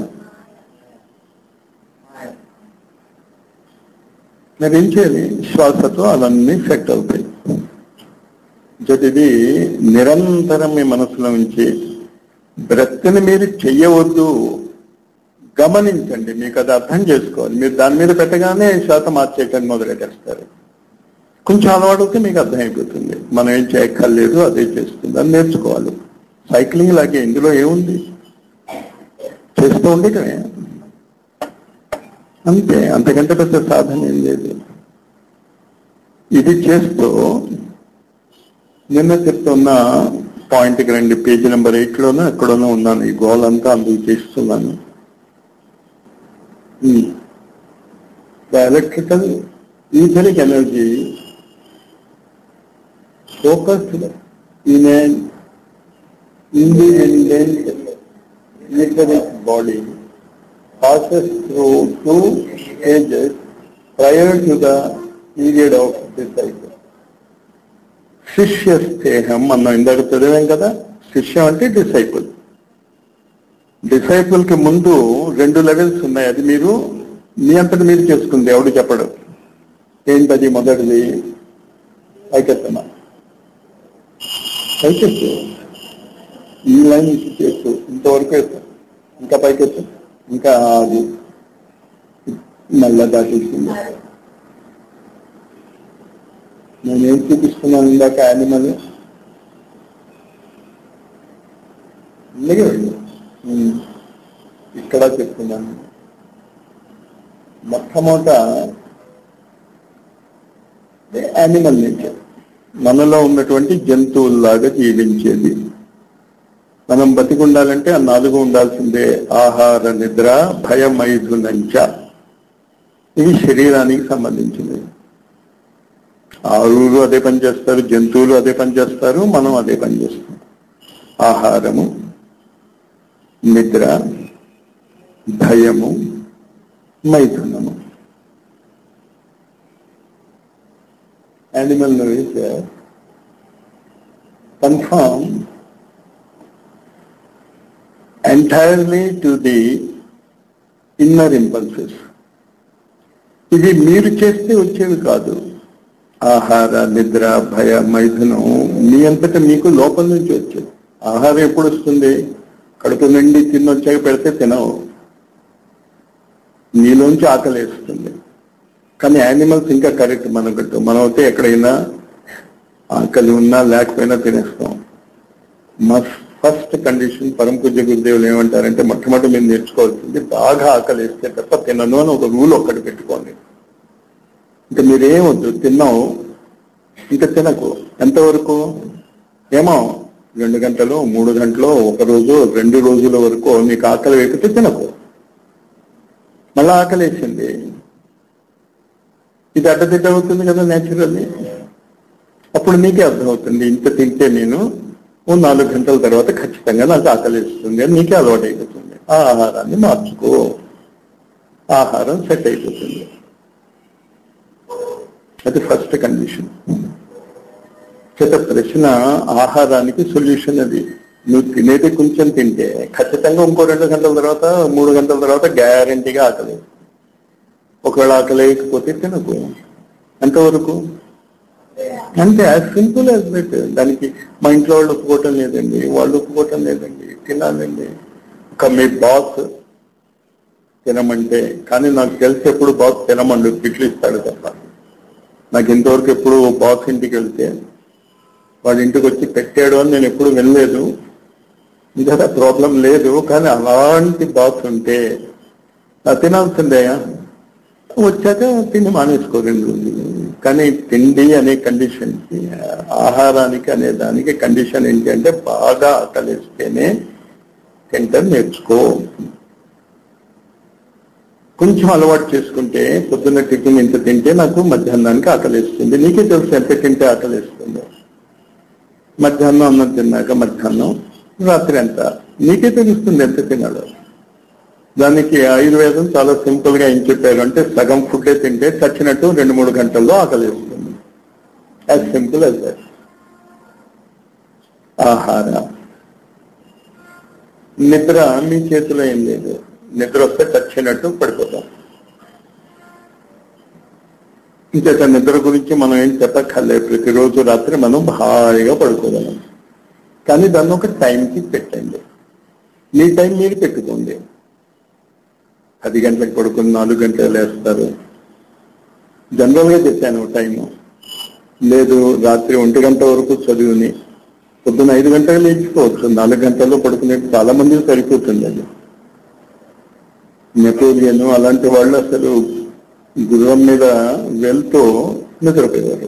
మరి ఏం చేయాలి శ్వాసతో అవన్నీ సెట్ అవుతాయి ఇది నిరంతరం మీ మనసులో ఉంచి బ్రత్ని మీరు చెయ్యవద్దు గమనించండి మీకు అది అర్థం చేసుకోవాలి మీరు దాని మీద పెట్టగానే శ్వాస మార్చేయటాన్ని మొదలెట్టేస్తారు కొంచెం అలవాటు అవుతే మీకు అర్థమైపోతుంది మనం ఏం చేయక్కర్లేదు అదే చేస్తుంది అని నేర్చుకోవాలి సైక్లింగ్ లాగే ఇందులో ఏముంది చేస్తూ ఉండటమే అంతే అంతకంటే పెద్ద సాధన ఏం లేదు ఇది చేస్తూ నిన్న చెప్తున్న పాయింట్కి రండి పేజీ నెంబర్ ఎయిట్ లోనో ఎక్కడోనో ఉన్నాను ఈ గోల్ అంతా అందుకు చేస్తున్నాను the electrical etheric energy focused in an independent etheric body passes through two stages prior to the period of disciple. శిష్య స్థేహం మనం ఇందాక చదివాం కదా శిష్యం అంటే డిసైపుల్ డిసైపుల్ కి ముందు రెండు లెవెల్స్ ఉన్నాయి అది మీరు మీ అంతటి మీరు చేసుకుంది ఎవడు చెప్పడు ఏంటది మొదటిది పైకెత్తమా పైకెత్తు ఈ లైన్ నుంచి చేస్తూ ఇంతవరకు ఎత్తు ఇంకా పైకెత్తు ఇంకా అది మళ్ళా దాటేసింది నేను ఏం చూపిస్తున్నాను ఇందాక యానిమల్ అలాగే వెళ్ళు ఉమ్. ఇక్కడ చెప్తున్నాను మొట్టమొదట యానిమల్ నేచర్ మనలో ఉన్నటువంటి జంతువుల్లాగా జీవించేది మనం బతికి ఉండాలంటే ఆ నాలుగు ఉండాల్సిందే ఆహార నిద్ర భయమైథునంచ ఇవి శరీరానికి సంబంధించినవి ఆవులు అదే పని చేస్తారు జంతువులు అదే పని చేస్తారు మనం అదే పని చేస్తాం ఆహారము నిద్ర భయము మైథునము animal nature conform entirely to the inner impulses. ఇది మీరు చేస్తే వచ్చేవి కాదు ఆహార నిద్ర భయ మైథునం మీ అంతటా మీకు లోపల నుంచి వచ్చేది ఆహారం ఎప్పుడు వస్తుంది కడుపు నిండి తిన్నొచ్చాక పెడితే తినవు నీలోంచి ఆకలి వేస్తుంది కానీ యానిమల్స్ ఇంకా కరెక్ట్ మనకట్టు మనం అయితే ఎక్కడైనా ఆకలి ఉన్నా లేకపోయినా తినేస్తాం మా ఫస్ట్ కండిషన్ పరమ పూజ్య గురుదేవులు ఏమంటారంటే మొట్టమొదటి మీరు నేర్చుకోవాల్సింది బాగా ఆకలి వేస్తే తప్ప తినను అని ఒక రూల్ ఒక్కటి పెట్టుకోండి ఇంకా మీరేం వద్దు తిన్నావు ఇంకా తినకు ఎంతవరకు ఏమో రెండు గంటలు మూడు గంటలు ఒక రోజు రెండు రోజుల వరకు మీకు ఆకలి వేపితే తినకు మళ్ళా ఆకలి వేసింది ఇది అడ్డదిడ్డ అవుతుంది కదా నేచురల్లీ అప్పుడు మీకే అర్థమవుతుంది ఇంత తింటే నేను ఓ నాలుగు గంటల తర్వాత ఖచ్చితంగా నాకు ఆకలి ఇస్తుంది అని మీకే అలవాటు అయిపోతుంది ఆ ఆహారాన్ని మార్చుకో ఆహారం సెట్ అయిపోతుంది అది ఫస్ట్ కండిషన్ చేత ప్రశ్న ఆహారానికి సొల్యూషన్ అది నువ్వు తినేది కొంచెం తింటే ఖచ్చితంగా ఇంకో రెండు గంటల తర్వాత మూడు గంటల తర్వాత గ్యారంటీగా ఆకలి ఒకవేళ ఆకలి వేయకపోతే తినకు ఎంతవరకు అంటే యాజ్ సింపుల్ యాజ్ దట్ దానికి మా ఇంట్లో వాళ్ళు ఒప్పుకోవటం లేదండి వాళ్ళు ఒప్పుకోవటం లేదండి తినాలండి ఒక మీ బాస్ తినమంటే కానీ నాకు తెలిసి ఎప్పుడు బాస్ తినమండు పిట్లు ఇస్తాడు తప్ప నాకు ఇంతవరకు ఎప్పుడు బాస్ ఇంటికి వెళ్తే వాడి ఇంటికి వచ్చి పెట్టాడు అని నేను ఎప్పుడు వినలేదు ఇంకా ప్రాబ్లం లేదు కానీ అలాంటి బాస్ ఉంటే ఆ తినాల్సిందే వచ్చాక తిండి మానేసుకో రెండు రోజులు కానీ తిండి అనే కండిషన్ ఆహారానికి అనే దానికి కండిషన్ ఏంటి అంటే బాగా ఆకలిస్తేనే తింటాం నేర్చుకో కొంచెం అలవాటు చేసుకుంటే పొద్దున్న టిఫిన్ ఇంత తింటే నాకు మధ్యాహ్నానికి ఆకలిస్తుంది నీకే తెలుసు ఎంత తింటే ఆకలిస్తుందో మధ్యాహ్నం అన్నం తిన్నాక మధ్యాహ్నం రాత్రి ఎంత నీకే తెలుస్తుంది ఎంత తినాలో దానికి ఆయుర్వేదం చాలా సింపుల్ గా ఏం చెప్పారు అంటే సగం ఫుడ్డే తింటే చచ్చినట్టు రెండు మూడు గంటల్లో ఆకలిస్తుంది యాజ్ సింపుల్ as that ఆహార నిద్ర మీ చేతిలో ఏం లేదు నిద్ర వస్తే చచ్చినట్టు పడిపోతాం ఇంకేత నిద్ర గురించి మనం ఏం చెప్పక్కర్లేదు ప్రతిరోజు రాత్రి మనం హాయిగా పడుకోగలం కానీ దాన్ని ఒక టైంకి పెట్టండి మీ టైం మీరు పెట్టుకోండి పది గంటలకు పడుకుని నాలుగు గంటలు లేస్తారు జనరల్గా చెప్పాను టైము లేదు రాత్రి ఒంటి గంట వరకు చదువుని పొద్దున్న ఐదు గంటలు లేచిపోవచ్చు నాలుగు గంటల్లో పడుకునే చాలా మందికి సరిపోతుంది అది నెపోలియన్ అలాంటి వాళ్ళు అసలు గుర్రం మీద వెళ్తూ నిద్రపోయేవారు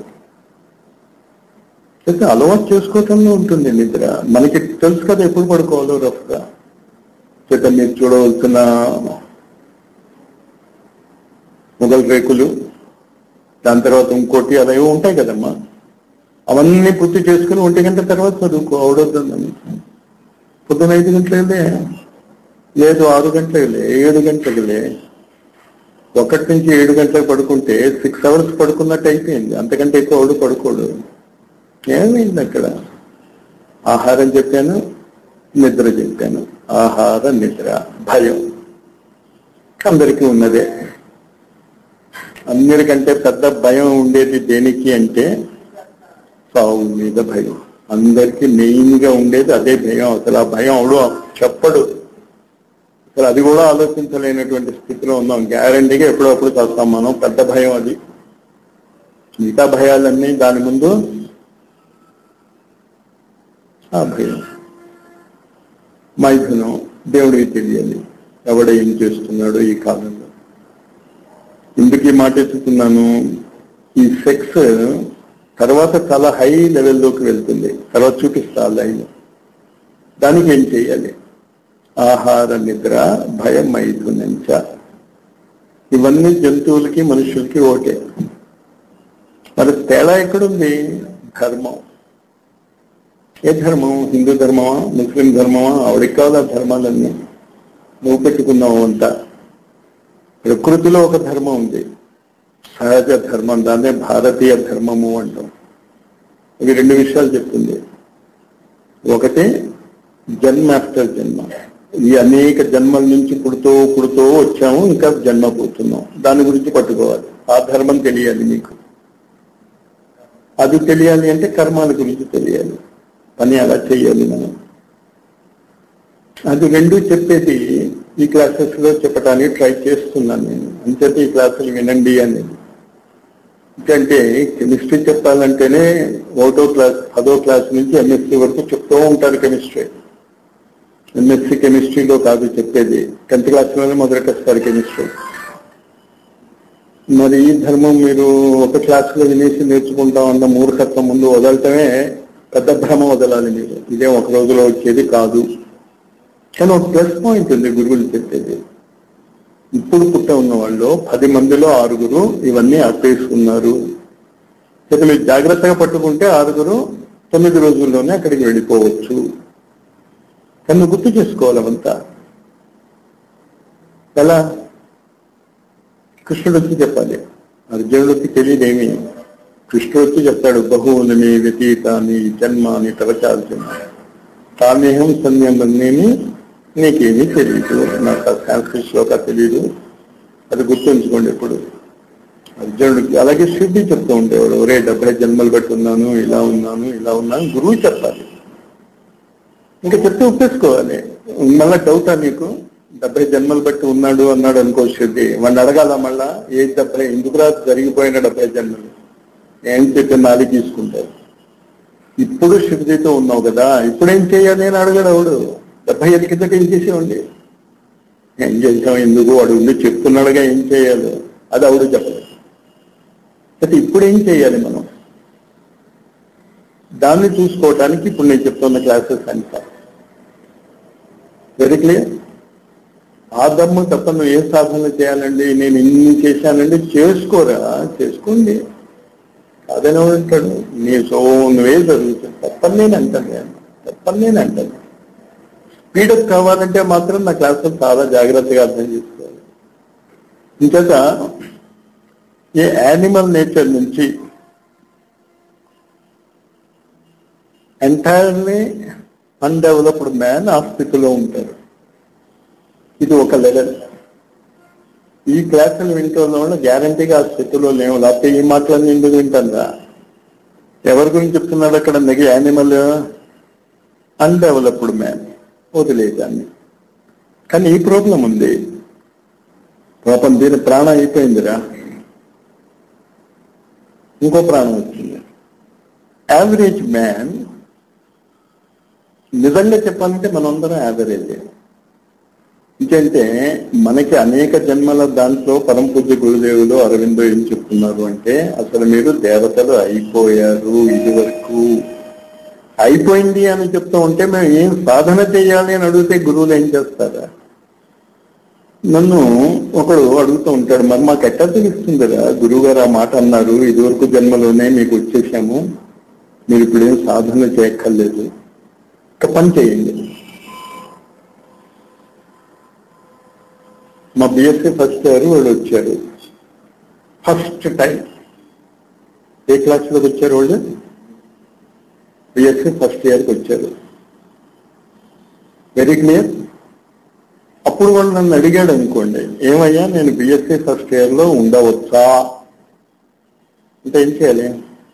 అయితే అలవాటు చేసుకోవటంలో ఉంటుంది నిద్ర మనకి తెలుసు కదా ఎప్పుడు పడుకోవాలో రఫ్గా చేత మీరు చూడవలసిన మొగల్ రేకులు దాని తర్వాత ఇంకోటి అలా ఏవో ఉంటాయి కదమ్మా అవన్నీ పూర్తి చేసుకుని ఒంటి గంట తర్వాత చదువుకో అవడొద్దని పొద్దున ఐదు గంటలే లేదు ఆరు గంటలే ఏడు గంటలే ఒకటి నుంచి ఏడు గంటలకు పడుకుంటే సిక్స్ అవర్స్ పడుకున్నట్టు అయిపోయింది అంతకంటే ఎక్కువ అవడు పడుకోడు ఏమైంది అక్కడ ఆహారం చెప్పాను నిద్ర చెప్పాను ఆహార నిద్ర భయం అందరికీ ఉన్నదే అందరికంటే పెద్ద భయం ఉండేది దేనికి అంటే సావు మీద భయం అందరికీ మెయిన్ గా ఉండేది అదే భయం అసలు ఆ భయం అవడు చెప్పడు అసలు అది కూడా ఆలోచించలేనటువంటి స్థితిలో ఉన్నాం గ్యారంటీగా ఎప్పుడప్పుడు చేస్తాం మనం పెద్ద భయం అది మిగతా భయాలన్నీ దాని ముందు ఆ భయం మైథునం దేవుడికి తెలియాలి ఎవడ ఏం చేస్తున్నాడో ఈ కాలంలో ఎందుకు ఈ మాట ఎత్తుతున్నాను ఈ సెక్స్ తర్వాత చాలా హై లెవెల్లోకి వెళ్తుంది తర్వాత చూపిస్తా లైన్ దానికి ఏం చేయాలి ఆహార నిద్ర భయం మైథునంచ ఇవన్నీ జంతువులకి మనుషులకి ఓకే మరి తేడా ఎక్కడుంది ధర్మం ఏ ధర్మం హిందూ ధర్మమా ముస్లిం ధర్మమా ఆవిడికి కావాలి ఆ ధర్మాలన్నీ నువ్వు పెట్టుకున్నావు అంతా ప్రకృతిలో ఒక ధర్మం ఉంది సహజ ధర్మం దాన్నే భారతీయ ధర్మము అంటాం ఇవి రెండు విషయాలు చెప్తుంది ఒకటి జన్మ ఆఫ్టర్ జన్మ ఈ అనేక జన్మల నుంచి పుడుతూ పుడుతూ వచ్చాము ఇంకా జన్మ పోతున్నాం దాని గురించి పట్టుకోవాలి ఆ ధర్మం తెలియాలి మీకు అది తెలియాలి అంటే కర్మాల గురించి తెలియాలి పని అలా చేయాలి మనం అది రెండు చెప్పేది ఈ క్లాసెస్ లో చెప్పడానికి ట్రై చేస్తున్నాను నేను అంచేత ఈ క్లాసులు వినండి అనేది ఎందుకంటే కెమిస్ట్రీ చెప్పాలంటేనే ఒకటో క్లాస్ పదో క్లాస్ నుంచి ఎంఎస్సీ వరకు చెప్తూ ఉంటారు కెమిస్ట్రీ ఎంఎస్సీ కెమిస్ట్రీలో కాదు చెప్పేది టెన్త్ క్లాస్లోనే మొదలెట్టేస్తారు కెమిస్ట్రీ మరి ఈ ధర్మం మీరు ఒక క్లాసులో వినేసి నేర్చుకుంటాం అన్న మూర్ఖత్వం ముందు వదలటమే పెద్ద భ్రమ వదలాలి మీరు ఇదే ఒక రోజులో వచ్చేది కాదు కానీ ఒక ప్లస్ పాయింట్ ఉంది గురువులు చెప్పేది ఇప్పుడు పుట్ట ఉన్న వాళ్ళు పది మందిలో ఆరుగురు ఇవన్నీ ఆపేసుకున్నారు ఇక మీరు జాగ్రత్తగా పట్టుకుంటే ఆరుగురు తొమ్మిది రోజుల్లోనే అక్కడికి వెళ్ళిపోవచ్చు కానీ నువ్వు గుర్తు చేసుకోవాలి అవంతా ఎలా కృష్ణుడు వచ్చి చెప్పాలి అర్జునుడికి తెలియదేమి కృష్ణుడు వచ్చి చెప్తాడు బహువుని వ్యతీతాన్ని జన్మాని తవచాల్సిన తామేహం సంధ్యమనేమి నీకేమీ తెలియదు నాకు ఆ సాంస్కృతిక శ్లోక తెలియదు అది గుర్తుంచుకోండి ఎప్పుడు అర్జునుడికి అలాగే శుద్ధి చెప్తూ ఉండేవాడు ఒరే డెబ్బై జన్మలు బట్టి ఉన్నాను ఇలా ఉన్నాను ఇలా ఉన్నాను గురువు చెప్పాలి ఇంకా చెప్తే ఒప్పేసుకోవాలి మళ్ళా డౌటా నీకు డెబ్బై జన్మలు బట్టి ఉన్నాడు అన్నాడు అనుకో శుద్ధి వాడిని అడగాల మళ్ళా ఏ డెబ్బై ఎందుకురా జరిగిపోయిన డెబ్బై జన్మలు ఏం చెప్పి నాలుగు తీసుకుంటారు ఇప్పుడు శుద్ధితో ఉన్నావు కదా ఇప్పుడేం చేయాలి అని అడగడు ఎవడు డెబ్బై ఏళ్ళ కిందట ఏం చేసేవండి ఏం చేసాం ఎందుకు వాడు ఉండి చెప్తున్నాడుగా ఏం చేయాలి అది ఆవిడ చెప్పలేదు అయితే ఇప్పుడు ఏం చేయాలి మనం దాన్ని చూసుకోవటానికి ఇప్పుడు నేను చెప్తున్న క్లాసెస్ అంతా వెరీ క్లియర్ ఆ దమ్ము తప్ప నువ్వు ఏ సాధన చేయాలండి నేను ఇన్ని చేశానండి చేసుకోరా చేసుకోండి అదనే ఉంటాడు నీ సో నువ్వే జరుగుతుంది తప్పని నేను అంటాను నేను. తప్పని నేను అంటాను స్పీడప్ కావాలంటే మాత్రం నా క్లాసులు చాలా జాగ్రత్తగా అర్థం చేసుకోవాలి ఇంకేత ఏ యానిమల్ నేచర్ నుంచి ఎంటైర్లీ అన్డెవలప్డ్ మ్యాన్ ఆ స్థితిలో ఉంటారు ఇది ఒక లెవెల్ ఈ క్లాసులు వింటున్న వాళ్ళు గ్యారంటీగా ఆ స్థితిలో లేవు లేకపోతే ఈ మాటలన్నీ ఎందుకు వింటారా ఎవరి గురించి చెప్తున్నాడు అక్కడ నెగ యానిమల్ అన్డెవలప్డ్ మ్యాన్ వదిలేదాన్ని కానీ ఈ ప్రాబ్లం ఉంది పాపం దీని ప్రాణం అయిపోయిందిరా ఇంకో ప్రాణం వచ్చింది యావరేజ్ మ్యాన్ నిజంగా చెప్పాలంటే మనందరం యావరేజ్ ఎందుకంటే మనకి అనేక జన్మల దాంట్లో పరమ పూజ్య గురుదేవులు అరవిందో ఏం చెప్తున్నారు అంటే అసలు మీరు దేవతలు అయిపోయారు ఇది వరకు అయిపోయింది అని చెప్తూ ఉంటే మేము ఏం సాధన చేయాలి అని అడిగితే గురువులు ఏం చేస్తారా నన్ను ఒకడు అడుగుతూ ఉంటాడు మరి మాకు ఎట్లా తెలుస్తుందిరా గురువు గారు ఆ మాట అన్నారు ఇదివరకు జన్మలోనే మీకు వచ్చేసాము మీరు ఇప్పుడు ఏం సాధన చేయక్కర్లేదు ఒక పని చేయండి మా బిఎస్సీ ఫస్ట్ ఇయర్ వాళ్ళు వచ్చారు ఫస్ట్ టైం ఏ క్లాస్లోకి వచ్చారు వాళ్ళు బిఎస్సీ ఫస్ట్ ఇయర్కి వచ్చారు వెరీ క్లియర్ అప్పుడు వాళ్ళు నన్ను అడిగాడు అనుకోండి ఏమయ్యా నేను బిఎస్సీ ఫస్ట్ ఇయర్ లో ఉండవచ్చా అంటే ఏం చేయాలి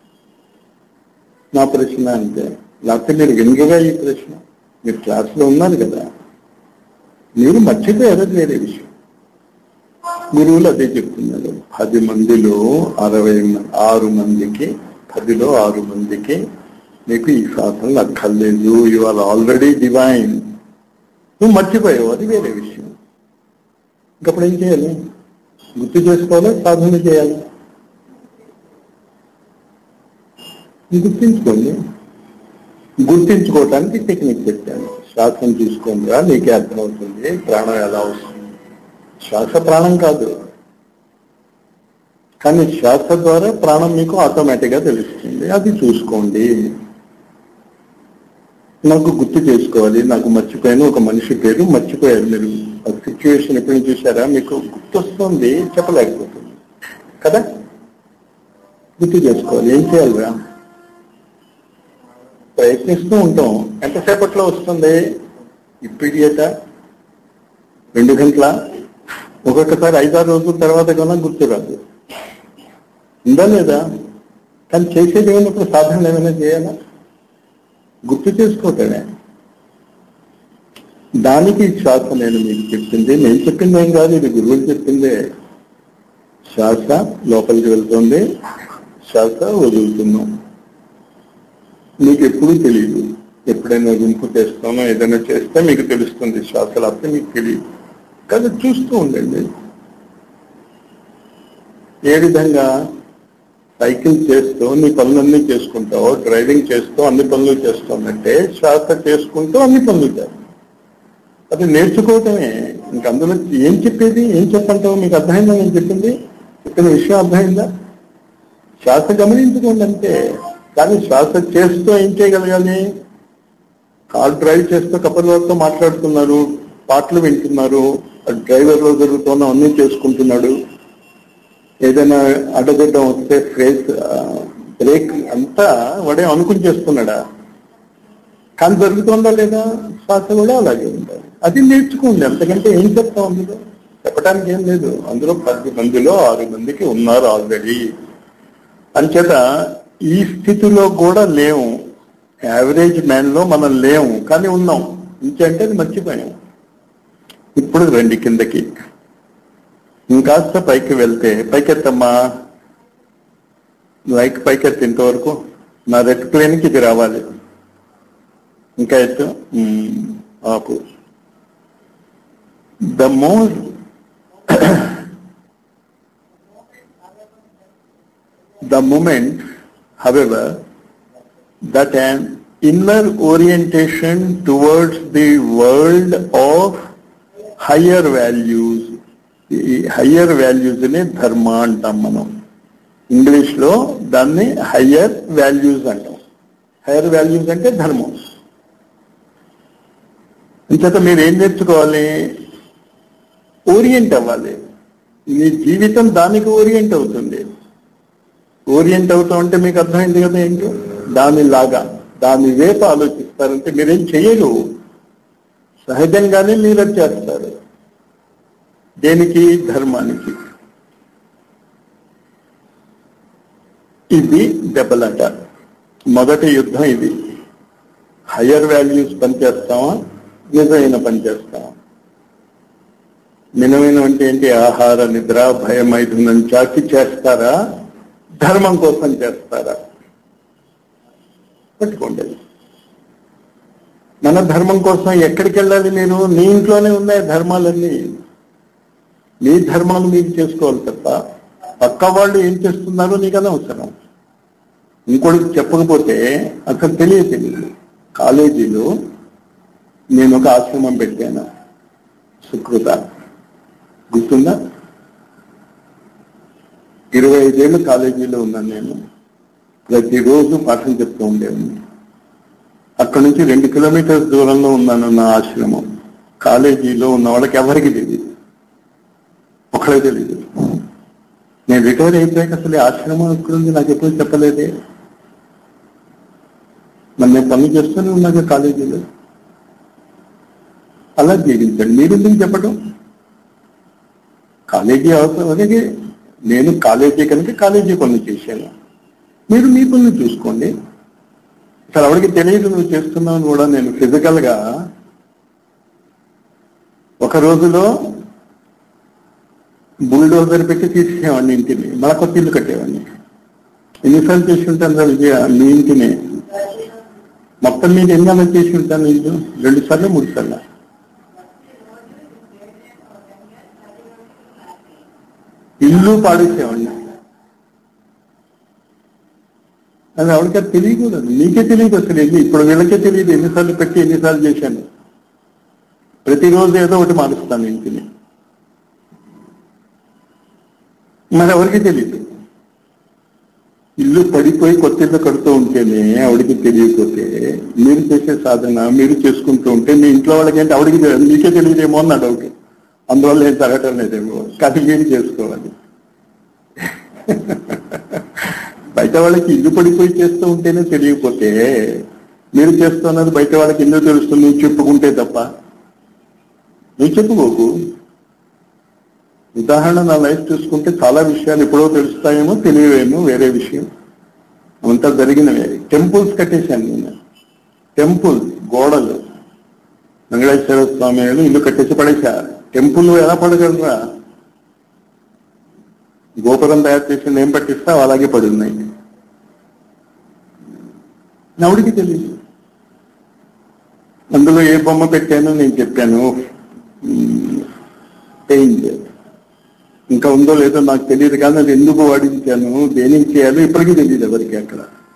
నా ప్రశ్న అంటే లేకపోతే మీరు వినరుగా ఈ ప్రశ్న మీరు క్లాస్లో ఉన్నారు కదా మీరు మర్చిపోయారు అది వేరే విషయం గురువులు అదే చెప్తున్నారు పది మందిలో అరవై మ- ఆరు మందికి పదిలో ఆరు మందికి మీకు ఈ సాధనలు అక్కర్లేదు యు ఆర్ ఆల్రెడీ డివైన్ నువ్వు మర్చిపోయావు అది వేరే విషయం ఇంకప్పుడు ఏం చేయాలి గుర్తు చేసుకోవాలి సాధన చేయాలి గుర్తించుకోండి గుర్తించుకోవటానికి టెక్నిక్ చెప్పాను శ్వాసం చూసుకోండిరా నీకే అర్థమవుతుంది ప్రాణం ఎలా వస్తుంది శ్వాస ప్రాణం కాదు కానీ శ్వాస ద్వారా ప్రాణం మీకు ఆటోమేటిక్ గా తెలుస్తుంది అది చూసుకోండి నాకు గుర్తు చేసుకోవాలి నాకు మర్చిపోయాను ఒక మనిషి పేరు మర్చిపోయారు మీరు ఆ సిచ్యువేషన్ ఎప్పుడు చూసారా మీకు గుర్తొస్తుంది చెప్పలేకపోతుంది కదా గుర్తు చేసుకోవాలి ఏం చేయాలిరా ప్రయత్నిస్తూ ఉంటాం ఎంతసేపట్లో వస్తుంది ఇప్పటికేట రెండు గంటల ఒక్కొక్కసారి ఐదారు రోజుల తర్వాత కన్నా గుర్తు రాదు ఉందా లేదా కానీ చేసేది ఏమైనప్పుడు సాధన ఏమైనా చేయాలా గుర్తు చేసుకోవటమే దానికి శ్వాస నేను మీకు చెప్పింది నేను చెప్పింది ఏం కాదు ఇది గురువులు చెప్పిందే శ్వాస లోపలికి వెళ్తుంది శ్వాస వదులుతున్నాం మీకు ఎప్పుడూ తెలియదు ఎప్పుడైనా గుంపు చేస్తానో ఏదైనా చేస్తే మీకు తెలుస్తుంది శ్వాస లేకపోతే మీకు తెలియదు కానీ చూస్తూ ఉండండి ఏ విధంగా సైకిల్ చేస్తూ నీ పనులన్నీ చేసుకుంటావు డ్రైవింగ్ చేస్తూ అన్ని పనులు చేస్తానంటే శ్వాస చేసుకుంటూ అన్ని పనులు చేస్తావు అది నేర్చుకోవటమే ఇంక అందులో ఏం చెప్పేది ఏం చెప్పంటావు మీకు అర్థమైందా నేను చెప్పింది చెప్పిన విషయం అర్థమైందా శ్వాస గమనించుకోండి అంతే కానీ శ్వాస చేస్తూ ఏం చేయగలగాలి కార్ డ్రైవ్ చేస్తూ కపల్ వారితో మాట్లాడుతున్నారు పాటలు వింటున్నారు డ్రైవర్ లో జరుగుతున్న అన్ని చేసుకుంటున్నాడు ఏదైనా అడ్డదిడ్డం వస్తే ఫ్రేస్ బ్రేక్ అంతా వాడే అనుకుని చేస్తున్నాడా కానీ జరుగుతుందా లేదా శ్వాస కూడా అలాగే ఉండాలి అది నేర్చుకోండి అంతకంటే ఏం చెప్తాం అందులో చెప్పడానికి ఏం లేదు అందులో పది మందిలో ఆరు మందికి ఉన్నారు ఆల్రెడీ అంచేత ఈ స్థితిలో కూడా లేవు యావరేజ్ మ్యాన్ లో మనం లేవు కానీ ఉన్నాం ఇంకంటే అది మర్చిపోయాం ఇప్పుడు రండి కిందకి ఇంకాస్త పైకి వెళ్తే పైకెత్తమ్మా లైక్ పైకెత్తి ఇంతవరకు నా రెడ్ ప్లేన్కి ఇది రావాలి ఇంకా ఎత్తు మ్మ్. ఆపు the more the moment, however, that an inner orientation towards the world of higher values, ఈ హయ్యర్ వాల్యూస్ ని ధర్మ అంటాం మనం ఇంగ్లీష్ లో దాన్ని హయ్యర్ వాల్యూస్ అంటాం హయ్యర్ వాల్యూస్ అంటే ధర్మం అంచేత మీరు ఏం నేర్చుకోవాలి ఓరియంట్ అవ్వాలి మీ జీవితం దానికి ఓరియంట్ అవుతుంది ఓరియంట్ అవుతాం అంటే మీకు అర్థమైంది కదా ఏంటో దానిలాగా దాని వైపు ఆలోచిస్తారంటే మీరేం చేయరు సహజంగానే మీరు అది చేస్తారు దేనికి ధర్మానికి ఇది దెబ్బలాట మొదటి యుద్ధం ఇది హయ్యర్ వాల్యూస్ పనిచేస్తామా నిజమైన పని చేస్తామా నిజమైన అంటే ఏంటి ఆహార నిద్ర భయం మైథునం చాకి చేస్తారా ధర్మం కోసం చేస్తారా పట్టుకోండి మన ధర్మం కోసం ఎక్కడికి వెళ్ళాలి మీరు నీ ఇంట్లోనే ఉన్నాయి ధర్మాలన్నీ నీ ధర్మాలు మీరు చేసుకోవాలి తప్ప పక్క వాళ్ళు ఏం చేస్తున్నారో నీకు అనవసరం ఇంకోటికి చెప్పకపోతే అసలు తెలియ తెలియదు కాలేజీలో నేను ఒక ఆశ్రమం పెట్టాను సుకృత గుర్తుందా ఇరవై ఐదేళ్ళు కాలేజీలో ఉన్నాను నేను ప్రతిరోజు పాఠం చెప్తూ ఉండేవాడిని అక్కడ నుంచి రెండు కిలోమీటర్స్ దూరంలో ఉన్నాను నా ఆశ్రమం కాలేజీలో ఉన్న వాళ్ళకి ఎవరికి తెలియదు ఒకళ్ళే తెలియదు నేను రిటైర్ అయిపోయాక అసలు ఈ ఆశ్రమం ఎక్కడుంది నాకు ఎప్పుడు చెప్పలేదే మరి నేను పనులు చేస్తూనే ఉన్నాగా కాలేజీలో అలా జీవించండి మీరు ఎందుకు చెప్పడం కాలేజీ అవసరం అలాగే నేను కాలేజీ కనుక కాలేజీ పనులు చేశాను మీరు మీ పనులు చూసుకోండి అసలు ఆవిడకి తెలియదు నువ్వు చేస్తున్నావు కూడా నేను ఫిజికల్ గా ఒక రోజులో బుల్డోజర్ పెట్టి తీసేవాడిని ఇంటిని మళ్ళా కొత్త ఇల్లు కట్టేవాడిని ఎన్నిసార్లు చేసి ఉంటాను రా విజయ మీ ఇంటిని మొత్తం మీద ఎన్ని అమలు చేసి ఉంటాను ఇల్లు రెండు సార్లు మూడు సార్లు ఇల్లు పాడేసేవాడిని అది ఆవిడకి అది తెలియకూడదు నీకే తెలియదు అసలు ఎన్ని ఇప్పుడు వీళ్ళకే తెలియదు ఎన్నిసార్లు పెట్టి ఎన్నిసార్లు చేశాను ప్రతిరోజు ఏదో ఒకటి మారుస్తాను ఇంటిని మరి ఎవరికి తెలియదు ఇల్లు పడిపోయి కొత్త ఇల్లు కడుతూ ఉంటేనే ఆవిడకి తెలియకపోతే మీరు చేసే సాధన మీరు చేసుకుంటూ ఉంటే మీ ఇంట్లో వాళ్ళకి ఏంటి ఆవిడకి తెలియదు, మీకే తెలియదేమో అన్న డౌట్ అందువల్ల ఏం జరగటం లేదేమో కానీ మీరు చేసుకోవాలి బయట వాళ్ళకి ఇల్లు పడిపోయి చేస్తూ ఉంటేనే తెలియకపోతే మీరు చేస్తున్నది బయట వాళ్ళకి ఎందుకు తెలుస్తుంది నువ్వు చెప్పుకుంటే తప్ప నువ్వు చెప్పుకోకు ఉదాహరణ నా లైఫ్ చూసుకుంటే చాలా విషయాలు ఎప్పుడో తెలుస్తాయేమో తెలియవేమో వేరే విషయం అంతా జరిగినవే టెంపుల్స్ కట్టేశాను నేను టెంపుల్స్ గోడలు వెంకటేశ్వర స్వామి వాళ్ళు ఇల్లు కట్టేసి పడేశా టెంపుల్ ఎలా పడగలరా గోపురం తయారు చేసింది ఏం పట్టిస్తా అలాగే పడి ఉన్నాయి నవుడికి తెలియదు అందులో ఏ బొమ్మ పెట్టానో నేను చెప్పాను పెయింట్ ఇంకా ఉందో లేదో నాకు తెలియదు కానీ అది ఎందుకు వాడించాను దేనికి చేయాలో ఇప్పటికీ తెలియదు ఎవరికి అక్కడ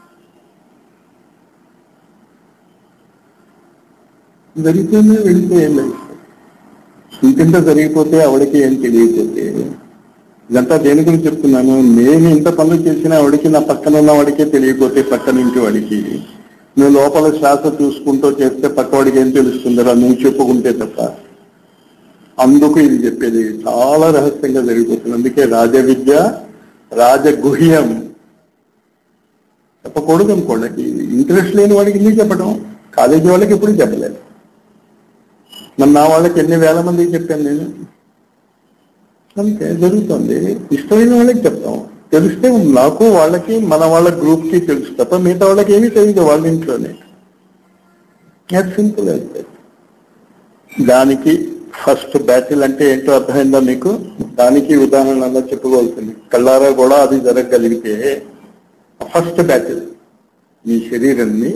జరిగితేనే వెళ్ళిపోయే లైఫ్ ఇంకింత జరిగిపోతే ఆవిడకి ఏం తెలియకపోతే ఇదంతా దేని గురించి చెప్తున్నాను నేను ఇంత పనులు చేసినా ఆవిడకి నా పక్కన ఉన్న వాడికే తెలియకపోతే పక్కన ఇంటి వాడికి నువ్వు లోపల శ్వాస చూసుకుంటూ చేస్తే పక్క వాడికి ఏం తెలుస్తుందో నువ్వు చెప్పుకుంటే తప్ప అందుకు ఇది చెప్పేది చాలా రహస్యంగా జరిగిపోతుంది అందుకే రాజ విద్య రాజగుహ్యం చెప్పకూడదు అనుకోండి ఇంట్రెస్ట్ లేని వాడికి ఎందుకు చెప్పడం కాలేజీ వాళ్ళకి ఎప్పుడు చెప్పలేదు మరి నా వాళ్ళకి ఎన్ని వేల మందికి చెప్పాను నేను అంతే జరుగుతుంది ఇష్టమైన వాళ్ళకి చెప్తాం తెలిస్తే నాకు వాళ్ళకి మన వాళ్ళ గ్రూప్ కి తెలుసు తప్ప మిగతా వాళ్ళకి ఏమీ తెలియదు వాళ్ళ ఇంట్లోనే అది సింపుల్ అయితే దానికి ఫస్ట్ బ్యాటిల్ అంటే ఏంటో అర్థమైందా మీకు దానికి ఉదాహరణ చెప్పుకోవాల్సింది కళ్ళారా కూడా అది జరగగలిగితే ఫస్ట్ బ్యాటిల్ మీ శరీరాన్ని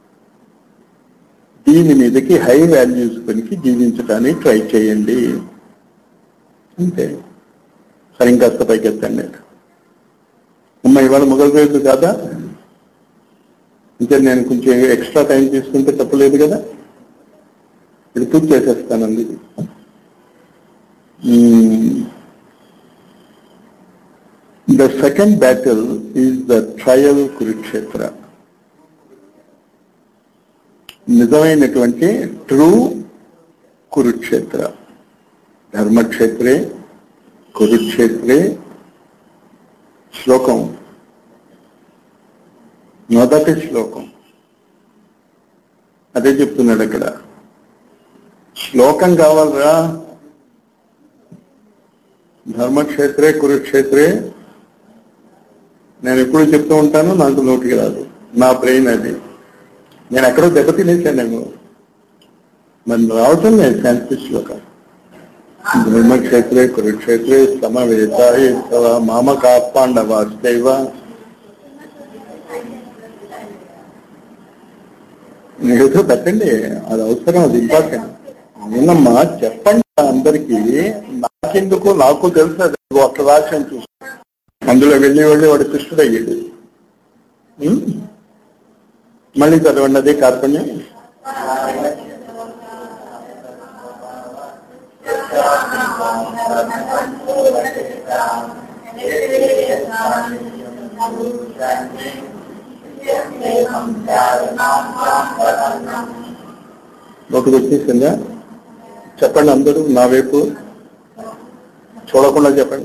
దీని మీదకి హై వాల్యూస్ పనికి జీవించడానికి ట్రై చేయండి అంతే సరే ఇంకాస్త పైకి ఎత్తండి అమ్మ ఇవాళ మొగలు రోజు కాదా అంటే నేను కొంచెం ఎక్స్ట్రా టైం తీసుకుంటే తప్పలేదు కదా ఇది పూర్తి చేసేస్తాను అందుకు the second battle is the trial Kurukshetra నిజమైనటువంటి ట్రూ కురుక్షేత్ర ధర్మక్షేత్రే కురుక్షేత్రే శ్లోకం మొదటి శ్లోకం అదే చెప్తున్నాడు అక్కడ శ్లోకం కావాలరా ధర్మక్షేత్రే కురుక్షేత్రే నేను ఎప్పుడు చెప్తూ ఉంటాను నాకు నోటికి రాదు నా బ్రెయిన్ అది నేను ఎక్కడో దెబ్బతినేసాను మరి రావటం లేదు శాంతి శ్లోకం ధర్మక్షేత్రే కురుక్షేత్రే సమవేతాయ తవ మామక పాండవాస్తైవ ఏదో పెట్టండి అది అవసరం అది ఇంపార్టెంట్ అవునమ్మా చెప్పండి అందరికి నాకెందుకు నాకు తెలుసు అది ఒక రాశి చూసి అందులో వెళ్ళి వెళ్ళి వాడు కృష్ణుడు అయ్యాడు ఉం? మళ్ళీ చదవండి అదే కార్పణ్యం ఒకటి వచ్చేసిందా చెప్పండి అందరూ నా వైపు చూడకుండా చెప్పండి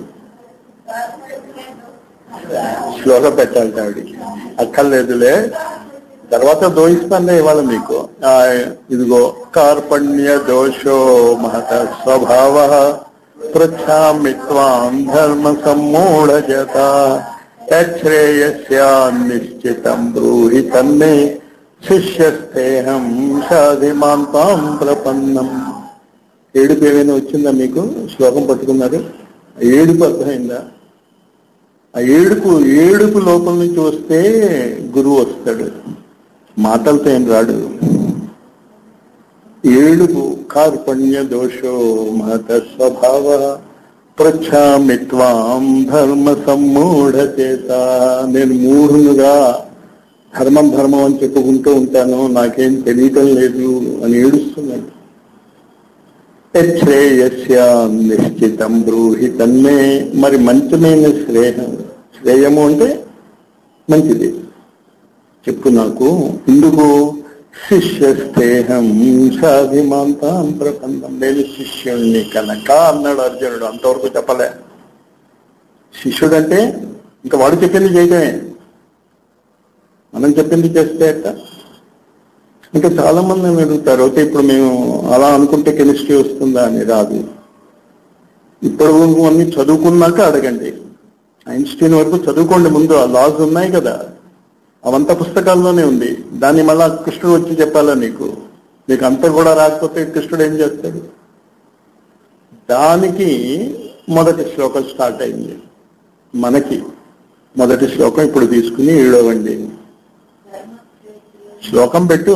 స్లోగా పెట్టాలి ఆవిడికి అక్కర్లేదులే తర్వాత దోయిస్తానే ఇవాళ మీకు ఆ, ఇదిగో కార్పణ్య దోషో మహత స్వభావ పృచ్ఛామి త్వాం ధర్మ సమ్మూఢ జత యశ్రేయస్యా నిశ్చితం బ్రూహి తన్నే శిష్యస్థేహం షాధిమాంతాం ప్రపన్నం ఏడుపు ఏమైనా వచ్చిందా మీకు శ్లోకం పట్టుకున్నారు ఏడుపు అర్థమైందా ఆ ఏడుపు ఏడుపు లోపల నుంచి వస్తే గురువు వస్తాడు మాటలతో ఏం రాడు ఏడుపు కార్పణ్య దోషో మహత స్వభావ పృచ్ఛామి త్వాం ధర్మ సమ్మూఢ చేత నేను మూఢునుగా ధర్మం ధర్మం అని చెప్పుకుంటూ ఉంటాను నాకేం తెలియటం లేదు అని ఏడుస్తున్నాడు శ్రేయస్య నిశ్చితం బ్రూహి తన్మే మరి మంచమైన శ్రేయం శ్రేయము అంటే మంచిది చెప్పు నాకు ఇందుకు శిష్యస్థేహం సాధిమాంతాం ప్రపంచం నేను శిష్యుణ్ణి కనుక అన్నాడు అర్జునుడు అంతవరకు చెప్పలే శిష్యుడంటే ఇంకా వాడు చెప్పింది చేయటమే మనం చెప్పింది చేస్తే అట్ట ఇంకా చాలా మంది నన్ను అడుగుతారు ఓకే ఇప్పుడు మేము అలా అనుకుంటే కెమిస్ట్రీ వస్తుందా అని రాదు ఇప్పుడు అన్ని చదువుకున్నాక అడగండి ఐన్స్టీన్ వరకు చదువుకోండి ముందు ఆ లాస్ ఉన్నాయి కదా అవంతా పుస్తకాల్లోనే ఉంది దాన్ని మళ్ళా కృష్ణుడు వచ్చి చెప్పాలా నీకు నీకు అంతా కూడా రాకపోతే కృష్ణుడు ఏం చేస్తాడు దానికి మొదటి శ్లోకం స్టార్ట్ అయింది మనకి మొదటి శ్లోకం ఇప్పుడు తీసుకుని ఏడవండి శ్లోకం పెట్టు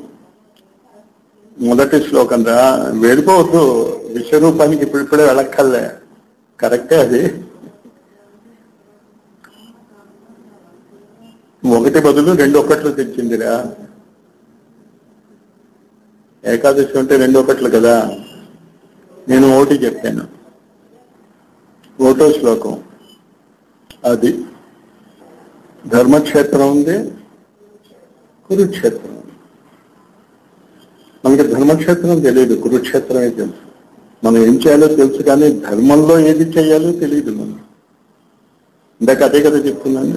మొదటి శ్లోకం రా వెళ్ళిపోవద్దు విశ్వరూపానికి ఇప్పుడిప్పుడే వెళ్ళక్కర్లే కరెక్టే అది ఒకటి బదులు రెండు ఒకట్లు తెచ్చిందిరా ఏకాదశి అంటే రెండు ఒకట్లు కదా నేను ఒకటి చెప్పాను ఒకటో శ్లోకం అది ధర్మక్షేత్రం ఉంది కురుక్షేత్రం ఉంది. మనకి ధర్మక్షేత్రం తెలియదు కురుక్షేత్రమే తెలుసు మనం ఏం చేయాలో తెలుసు కానీ ధర్మంలో ఏది చేయాలో తెలియదు మనం ఇందాక అదే కదా చెప్తున్నాను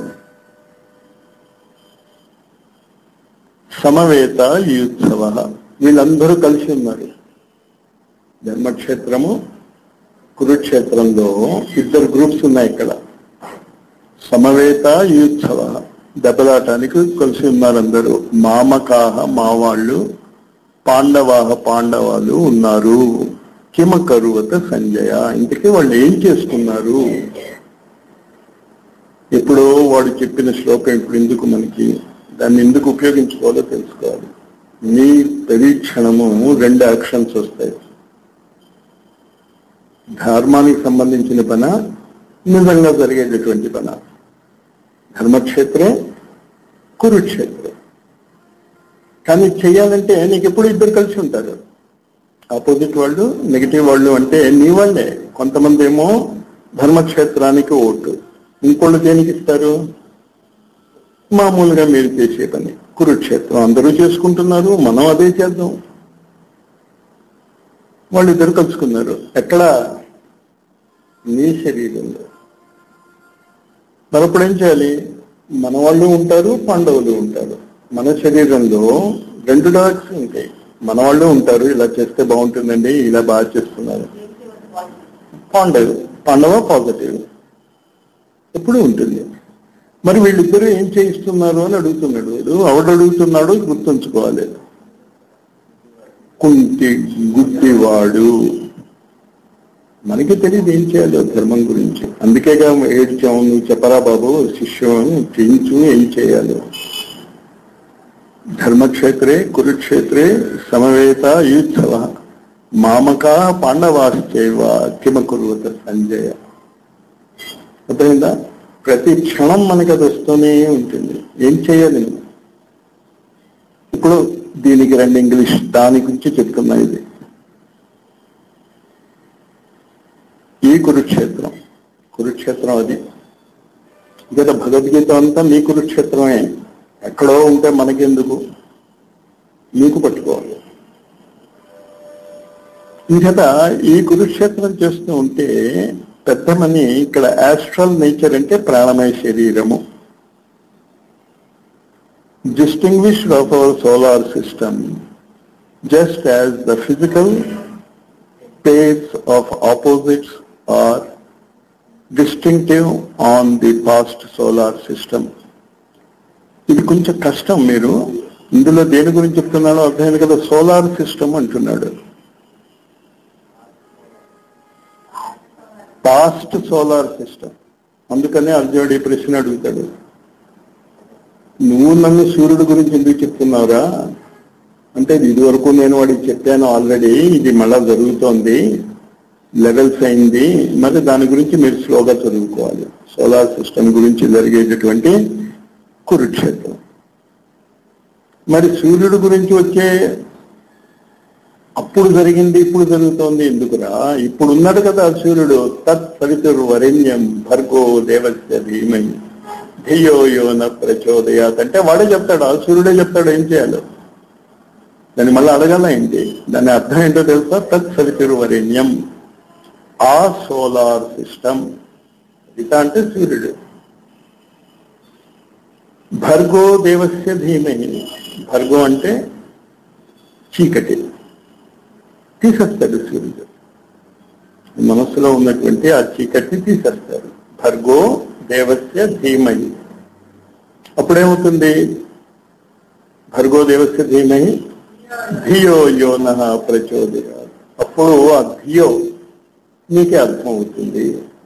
సమవేత యుత్సవ వీళ్ళందరూ కలిసి ఉన్నారు ధర్మక్షేత్రము కురుక్షేత్రంలో ఇద్దరు గ్రూప్స్ ఉన్నాయి ఇక్కడ సమవేత యుత్సవ దెబ్బలాటానికి కలిసి ఉన్నారు అందరూ మామకాహ మావాళ్ళు పాండవాహ పాండవాలు ఉన్నారు కిమ కరువత సంజయ ఇంతకీ వాళ్ళు ఏం చేసుకున్నారు ఎప్పుడో వాడు చెప్పిన శ్లోకం ఇప్పుడు ఎందుకు మనకి దాన్ని ఎందుకు ఉపయోగించుకోవాలో తెలుసుకోవాలి మీ పరీక్షణము రెండు యాక్షన్స్ వస్తాయి ధర్మానికి సంబంధించిన పన నిజంగా జరిగేటటువంటి పన ధర్మక్షేత్రం కురుక్షేత్రం కానీ చెయ్యాలంటే నీకు ఎప్పుడు ఇద్దరు కలిసి ఉంటారు ఆపోజిట్ వాళ్ళు నెగిటివ్ వాళ్ళు అంటే నీ వాళ్ళే కొంతమంది ఏమో ధర్మక్షేత్రానికి ఓటు ఇంకోళ్ళు దేనికి ఇస్తారు మామూలుగా మీరు చేసే పని కురుక్షేత్రం అందరూ చేసుకుంటున్నారు మనం అదే చేద్దాం వాళ్ళు ఇద్దరు కలుసుకున్నారు ఎక్కడ నీ శరీరంలో మరప్పుడు ఏం చేయాలి మన వాళ్ళు ఉంటారు పాండవులు ఉంటారు మన శరీరంలో రెండు డాగ్స్ ఉంటాయి మన వాళ్ళు ఉంటారు ఇలా చేస్తే బాగుంటుందండి ఇలా బాగా చేస్తున్నారు పాండవ్ పాండవ పాజిటివ్ ఎప్పుడు ఉంటుంది మరి వీళ్ళిద్దరూ ఏం చేయిస్తున్నారు అని అడుగుతున్నాడు వీడు ఎవడు అడుగుతున్నాడో గుర్తుంచుకోవాలి కుంటి గుడ్డివాడు మనకి తెలియదు ఏం చేయాలో ధర్మం గురించి అందుకేగా ఏడ్చాము నువ్వు చెప్పరా బాబు శిష్యం చేయించు ఏం చేయాలో ధర్మక్షేత్రే కురుక్షేత్రే సమవేత యుత్సవ మామకా పాండవాశ్చైవ కిమ కురువత సంజయ అర్థమైందా ప్రతి క్షణం మనకి అది వస్తూనే ఉంటుంది ఏం చేయాలి మనం? ఇప్పుడు దీనికి రెండు ఇంగ్లీష్ దాని గురించి చెప్తున్నా ఇది ఈ కురుక్షేత్రం కురుక్షేత్రం అది గత భగవద్గీత అంతా మీ కురుక్షేత్రమే ఎక్కడో ఉంటే మనకెందుకు మీకు పట్టుకోవాలి ఇంకట ఈ కురుక్షేత్రం చేస్తూ ఉంటే పెద్దమని ఇక్కడ యాస్ట్రల్ నేచర్ అంటే ప్రాణమయ శరీరము distinguished of our solar system just as the physical pairs of opposites are distinctive on the past solar system. ఇది కొంచెం కష్టం మీరు ఇందులో దేని గురించి చెప్తున్నాడో అర్థమైంది కదా సోలార్ సిస్టమ్ అంటున్నాడు పాస్ట్ సోలార్ సిస్టమ్ అందుకనే అర్జునుడు ఈ ప్రశ్న అడుగుతాడు నువ్వు నన్ను సూర్యుడు గురించి ఎందుకు చెప్తున్నావురా అంటే ఇది వరకు నేను వాడికి చెప్పాను ఆల్రెడీ ఇది మళ్ళా జరుగుతోంది లెవెల్స్ అయింది మరి దాని గురించి మీరు స్లోగా చదువుకోవాలి సోలార్ సిస్టమ్ గురించి జరిగేటటువంటి కురుక్షేత్రం మరి సూర్యుడు గురించి వచ్చే అప్పుడు జరిగింది ఇప్పుడు జరుగుతోంది ఎందుకురా ఇప్పుడు ఉన్నాడు కదా సూర్యుడు తత్ సవితురు వరేణ్యం భర్గో దేవస్య ధీమై ధియో యోన ప్రచోదయాత్ అంటే వాడే చెప్తాడు ఆ సూర్యుడే చెప్తాడు ఏం చేయాలో దాన్ని మళ్ళీ అడగాల ఏంటి దాని అర్థం ఏంటో తెలుసా తత్ సవితురు వరేణ్యం ఆ సోలార్ సిస్టమ్ ఇత అంటే సూర్యుడు భర్గో దేవస్య ధీమహి భర్గో అంటే చీకటి తీసేస్తాడు సూర్యుడు మనస్సులో ఉన్నటువంటి ఆ చీకటిని తీసేస్తాడు భర్గో దేవస్య ధీమహి అప్పుడేమవుతుంది భర్గో దేవస్య ధీమహి ధియో యోన ప్రచోదయ అప్పుడు ఆ ధియో నీకే అర్థం అవుతుంది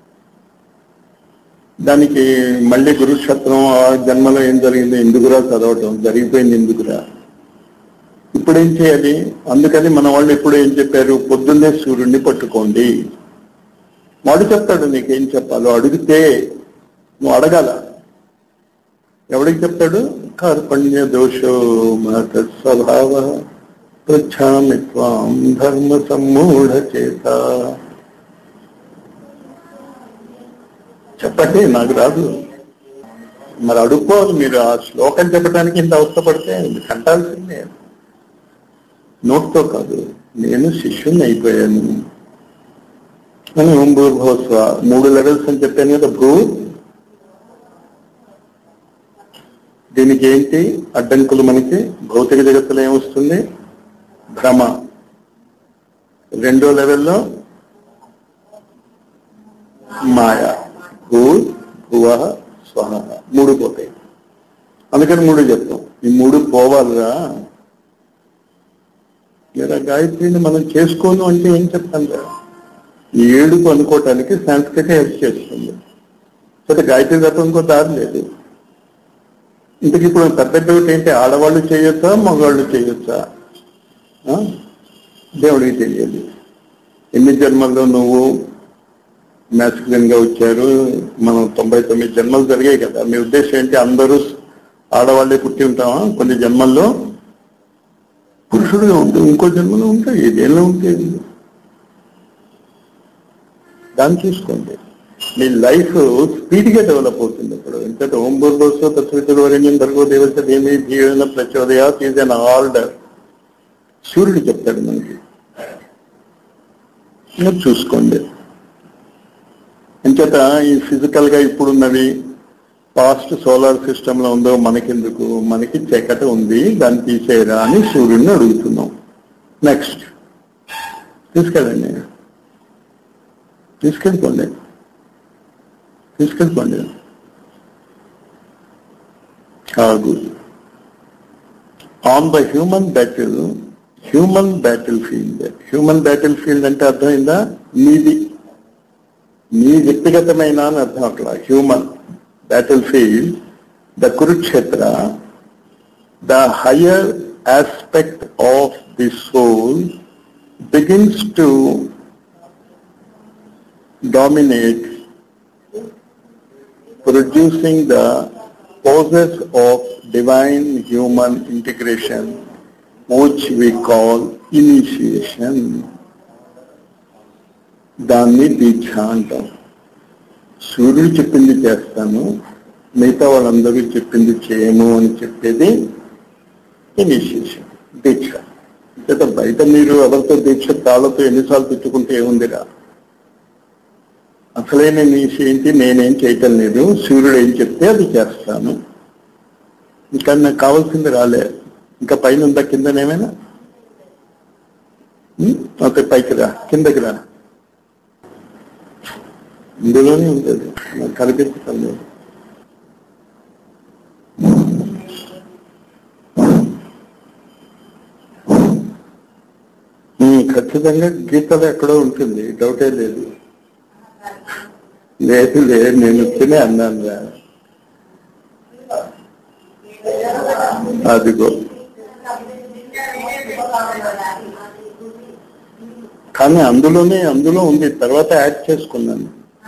దానికి మళ్ళీ గురుక్షేత్రం ఆ జన్మలో ఏం జరిగింది ఎందుకురా చదవటం జరిగిపోయింది ఎందుకురా ఇప్పుడు ఏం చేయాలి అందుకని మన వాళ్ళు ఇప్పుడు ఏం చెప్పారు పొద్దున్నే సూర్యుడిని పట్టుకోండి వాడు చెప్తాడు నీకేం చెప్పాలో అడిగితే నువ్వు అడగాల ఎవడికి చెప్తాడు కార్పణ్య దోషో మత స్వభావ పృచ్ఛామి త్వాం ధర్మ సమ్మూఢ చేత చెప్పండి నాకు రాదు మరి అడుక్కోవాలి మీరు ఆ శ్లోకం చెప్పడానికి ఇంత అవస్థపడితే కంటాల్సిందే నోట్తో కాదు నేను శిష్యుని అయిపోయాను అని ఓం భూర్భవస్వ మూడు లెవెల్స్ అని చెప్పాను కదా భూ దీనికి ఏంటి అడ్డంకులు మనకి భౌతిక జగత్తులో ఏమొస్తుంది భ్రమ రెండో లెవెల్లో మాయ భూ భువ స్వహ మూడు పోతాయి అందుకని మూడు చెప్తాం ఈ మూడు పోవాలిరా లేదా గాయత్రిని మనం చేసుకోను అంటే ఏం చెప్తాం కదా ఈ ఏడుకు అనుకోవటానికి సంస్కృతి హెల్ప్ చేస్తుంది అయితే గాయత్రి తప్ప ఇంకో దారి లేదు ఇంతకు ఇప్పుడు పెద్ద డౌట్ ఏంటి ఆడవాళ్ళు చేయొచ్చా మగవాళ్ళు చేయొచ్చా ఆ? దేవుడికి తెలియాలి ఎన్ని జన్మల్లో నువ్వు మ్యాస్కులిన్ గా వచ్చారు మనం తొంభై తొమ్మిది జన్మలు జరిగాయి కదా మీ ఉద్దేశం ఏంటి అందరూ ఆడవాళ్ళే పుట్టి ఉంటామా కొన్ని జన్మల్లో పురుషుడుగా ఉంటుంది ఇంకో జన్మలో ఉంటాయి ఏదేళ్ళలో ఉంటుంది దాన్ని చూసుకోండి మీ లైఫ్ స్పీడ్ గా డెవలప్ అవుతుంది ఇప్పుడు ఎందుకంటే ఓం బోర్బోస్ తత్వితుడు వరణ్యం భర్గో దేవత దేవి జీవన ప్రచోదయాత్ ఈజ్ అన్ ఆర్డర్ సూర్యుడు చెప్తాడు మనకి మీరు చూసుకోండి అంచేత ఈ ఫిజికల్ గా ఇప్పుడున్నవి పాస్ట్ సోలార్ సిస్టమ్ లో ఉందో మనకెందుకు మనకి చీకటి ఉంది దాన్ని తీసేయరా అని సూర్యుడిని అడుగుతున్నాం నెక్స్ట్ తీసుకెళ్ళండి తీసుకెళ్ళిపోండి తీసుకెళ్ళిపోండి good on the human battle human battlefield human battlefield అంటే అర్థమైందా మీది మీ వ్యక్తిగతమైన అని అర్థం అట్లా human battlefield the Kurukshetra the higher aspect of the soul begins to dominate producing the process of divine human integration which we call initiation దాన్ని దీక్ష అంటాం సూర్యుడు చెప్పింది చేస్తాను మిగతా వాళ్ళందరూ చెప్పింది చేయను అని చెప్పేది ఇనిషియేషన్ దీక్ష అంటే బయట మీరు ఎవరితో దీక్ష తాళ్ళతో ఎన్నిసార్లు తెచ్చుకుంటే ఏముందిరా అసలైన నీష ఏంటి నేనేం చేయటం లేదు సూర్యుడు ఏం చెప్తే అది చేస్తాను ఇంకా నాకు కావాల్సింది రాలే ఇంకా పైన ఉందా కిందనేమైనా ఉం? ఓకే పైకి రా కిందకి రా ఇందులోనే ఉంటుంది నాకు కనిపించటం లేదు ఉం, ఖచ్చితంగా గీతలో ఎక్కడో ఉంటుంది డౌటే లేదు లేదు లేదు నేను తినే అన్నాను రా అదిగో కానీ అందులోనే అందులో ఉంది తర్వాత యాడ్ చేసుకున్నాను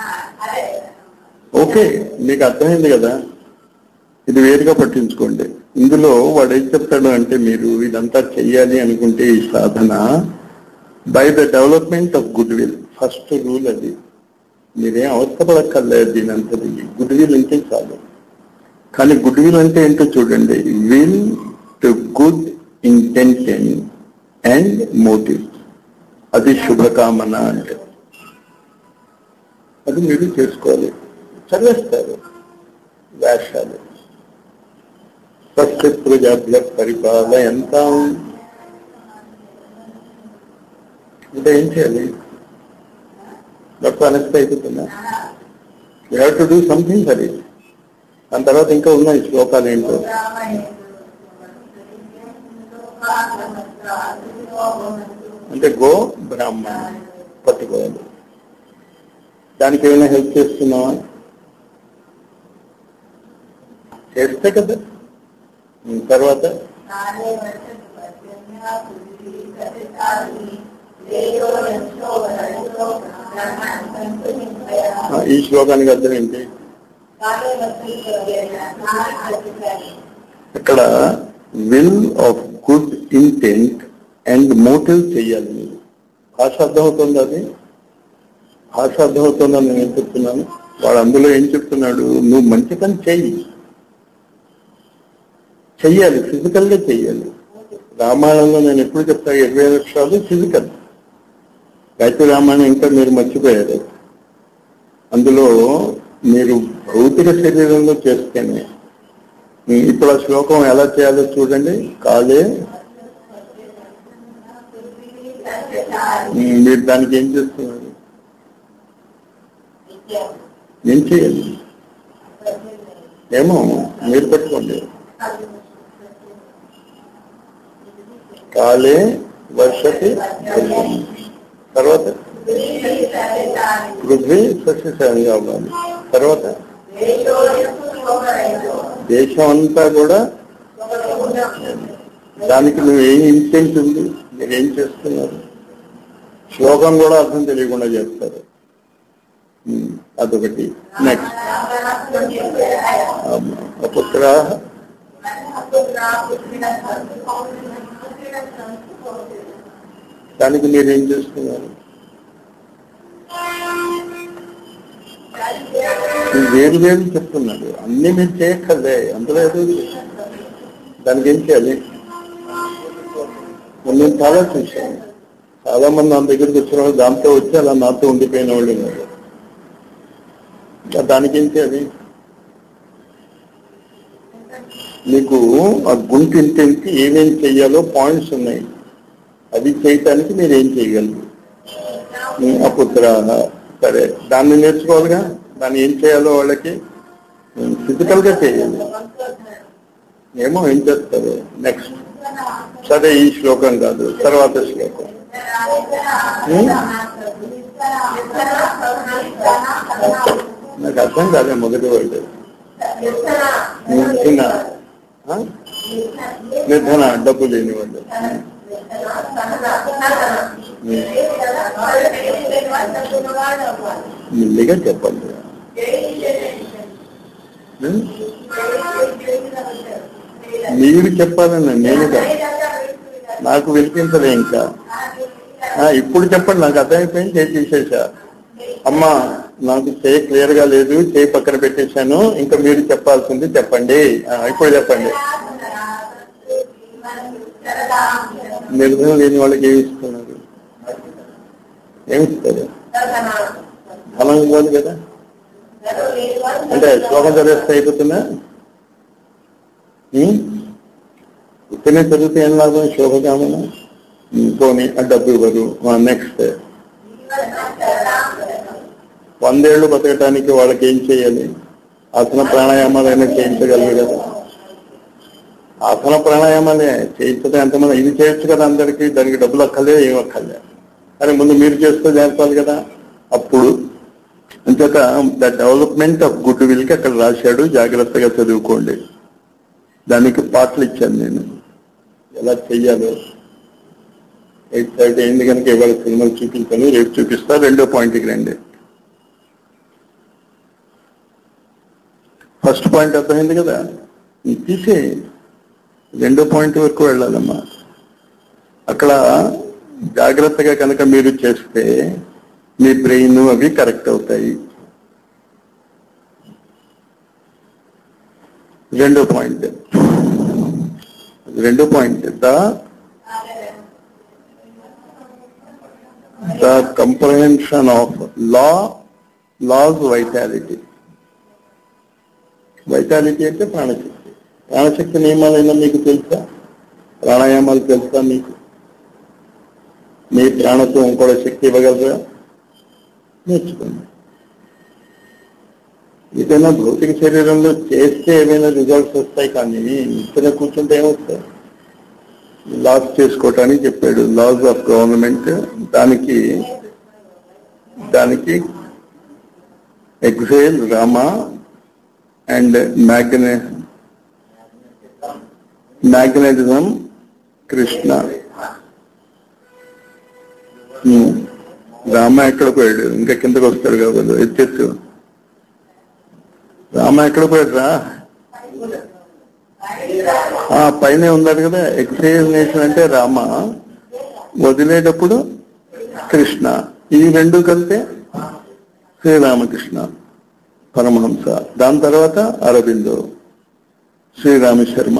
ఓకే మీకు అర్థమైంది కదా ఇది వేరుగా పట్టించుకోండి ఇందులో వాడు ఏం చెప్తాడు అంటే మీరు ఇదంతా చెయ్యాలి అనుకుంటే ఈ సాధన by the development of good will first rule అది మీరేం అవస్థపడక్కర్లేదు దీని అంతది గుడ్ విల్ అంటే చాలు కానీ గుడ్ విల్ అంటే ఏంటో చూడండి will to good intention and motive అది శుభకామన అంటే అది మీరు చేసుకోవాలి చదివేస్తారు వేషాలు ఫస్ట్ ప్రజాభ్య పరిపాలన ఎంత అంటే ఏం చేయాలి డాక్టర్ అనెస్ట్ అయిపోతుందా you have to do something for it దాని తర్వాత ఇంకా ఉన్నాయి శ్లోకాలు ఏంటో అంటే గో బ్రాహ్మణ పట్టుకోవాలి దానికి ఏమైనా హెల్ప్ చేస్తున్నావా చేస్తే కదా ఉం, తర్వాత ఆ, ఈ శ్లోకానికి అర్థం ఏంటి ఇక్కడ will of good intent and motive చెయ్యాలి మీరు భాష అర్థమవుతుంది అది భాష అర్థమవుతుందని నేను ఏం చెప్తున్నాను వాడు అందులో ఏం చెప్తున్నాడు నువ్వు మంచి పని చెయ్యి చెయ్యాలి ఫిజికల్ గా చెయ్యాలి రామాయణంలో నేను ఎప్పుడు చెప్తా ఇరవై లక్షలు ఫిజికల్ గాయత్రి రామాయణం ఇంకా మీరు మర్చిపోయారు అందులో మీరు భౌతిక శరీరంలో చేస్తేనే ఉమ్, ఇప్పుడు ఆ శ్లోకం ఎలా చేయాలో చూడండి కాలే ఉమ్, మీరు దానికి ఏం చేస్తున్నారు ఏం చేయాలి ఏమో మీరు పెట్టుకోండి కాలే వర్షతి వర్షం. తర్వాత పృథ్వీ సస్యశాలిగా అవ్వాలి తర్వాత దేశం అంతా కూడా దానికి నువ్వు ఏం ఇన్సెంట్ ఉంది మీరు ఏం చేస్తున్నారు శ్లోకం కూడా అర్థం తెలియకుండా చేస్తారు ఉమ్, అదొకటి నెక్స్ట్ పుత్ర దానికి మీరు ఏం చేస్తున్నారు మీరు వేరు వేరు చెప్తున్నారు అన్ని మీరు చేయక్కర్లే అందులో ఏదో ఉంది. దానికి ఏం చేయాలి నేను చాలా చూశాను చాలా మంది నా దగ్గరికి వచ్చిన వాళ్ళు దాంతో వచ్చి అలా నాతో ఉండిపోయిన వాళ్ళు ఉన్నారు ఇంకా దానికి ఏం చేయాలి మీకు ఆ గుంటి ఇంటికి ఏమేం చెయ్యాలో పాయింట్స్ ఉన్నాయి అది చేయటానికి మీరు ఏం చేయగలరు ఉమ్, ఆ పుత్ర సరే దాన్ని నేర్చుకోవాలిగా దాన్ని ఏం చేయాలో వాళ్ళకి ఫిజికల్ గా చేయాలి ఏమో ఏం చేస్తారు నెక్స్ట్ సరే ఈ శ్లోకం కాదు తర్వాత శ్లోకం ఉమ్, నాకు అర్థం కాలే మొదటి వాళ్ళు నిర్ధన ఆ? నిర్ధన డబ్బు లేని వాళ్ళు ఉమ్. మెల్లిగా చెప్పండి ఉమ్? మీరు చెప్పాలన్నా నేను కాదు నాకు వినిపించలే ఇంకా ఆ, ఇప్పుడు చెప్పండి నాకు అర్థమైపోయింది చేయి తీసేసా అమ్మా నాకు చేయి క్లియర్ గా లేదు చేయి పక్కన పెట్టేశాను ఇంకా మీరు చెప్పాల్సింది చెప్పండి ఆ, ఇప్పుడు చెప్పండి నిర్ణయం లేని వాళ్ళకి ఏమి ఇస్తున్నారు ఏమి ఇస్తారు ధనం ఇవ్వాలి కదా అంటే శ్లోకం చదివేస్తే అయిపోతుందా ఉం? ఉత్తనే చదివితే ఏం లాభం శోభకామన ఉం, పోనీ ఆ డబ్బు ఇవ్వరు నెక్స్ట్ వందేళ్లు బతకటానికి వాళ్ళకి ఏం చేయాలి ఆసన ప్రాణాయామాలు అయినా చేయించగలరు కదా ఆసన ప్రాణాయామాలే చేయించడం ఎంతమంది ఇది చేయొచ్చు కదా అందరికీ దానికి డబ్బులు అక్కర్లే ఏం అక్కర్లే కానీ ముందు మీరు చేస్తూ నేర్పాలి కదా అప్పుడు అంచేత the development of good will కి అక్కడ రాశాడు జాగ్రత్తగా చదువుకోండి దానికి పాటలు ఇచ్చాను నేను ఎలా చెయ్యాలో ఎయిట్ థర్టీ అయింది కనుక ఇవాళ సినిమాలు చూపించాను రేపు చూపిస్తా రెండో పాయింట్కి రండి ఫస్ట్ పాయింట్ అర్థమైంది కదా ఇది తీసే రెండో పాయింట్ వరకు వెళ్ళాలమ్మా అక్కడ జాగ్రత్తగా కనుక మీరు చేస్తే మీ బ్రెయిన్ అవి కరెక్ట్ అవుతాయి రెండో పాయింట్ రెండో point the the comprehension of law laws vitality vitality అంటే ప్రాణశక్తి ప్రాణశక్తి నియమాలైనా మీకు తెలుసా ప్రాణాయామాలు తెలుసా మీకు మీ ప్రాణతో ఇంకోటి శక్తి ఇవ్వగలరా నేర్చుకోండి ఏదైనా భౌతిక శరీరంలో చేస్తే ఏమైనా రిజల్ట్స్ వస్తాయి కానీ ఇక్కడ కూర్చుంటే ఏమొస్తాయి లాస్ చేసుకోవటానికి చెప్పాడు లాస్ ఆఫ్ గవర్నమెంట్ దానికి దానికి ఎగ్జైల్ రామా అండ్ మ్యాగ్నే మ్యాగ్నెటిజం కృష్ణ ఉమ్. రామ ఎక్కడ పోయాడు ఇంకా కిందకు వస్తాడు కాబట్టి ఎత్తెత్తు రామ ఎక్కడ పోయాడు రా ఆ పైన ఉన్నాడు కదా ఎక్స్ప్లెనేషన్ అంటే రామ వదిలేటప్పుడు కృష్ణ ఈ రెండు కలితే శ్రీరామకృష్ణ పరమహంస దాని తర్వాత అరవిందో శ్రీరామ శర్మ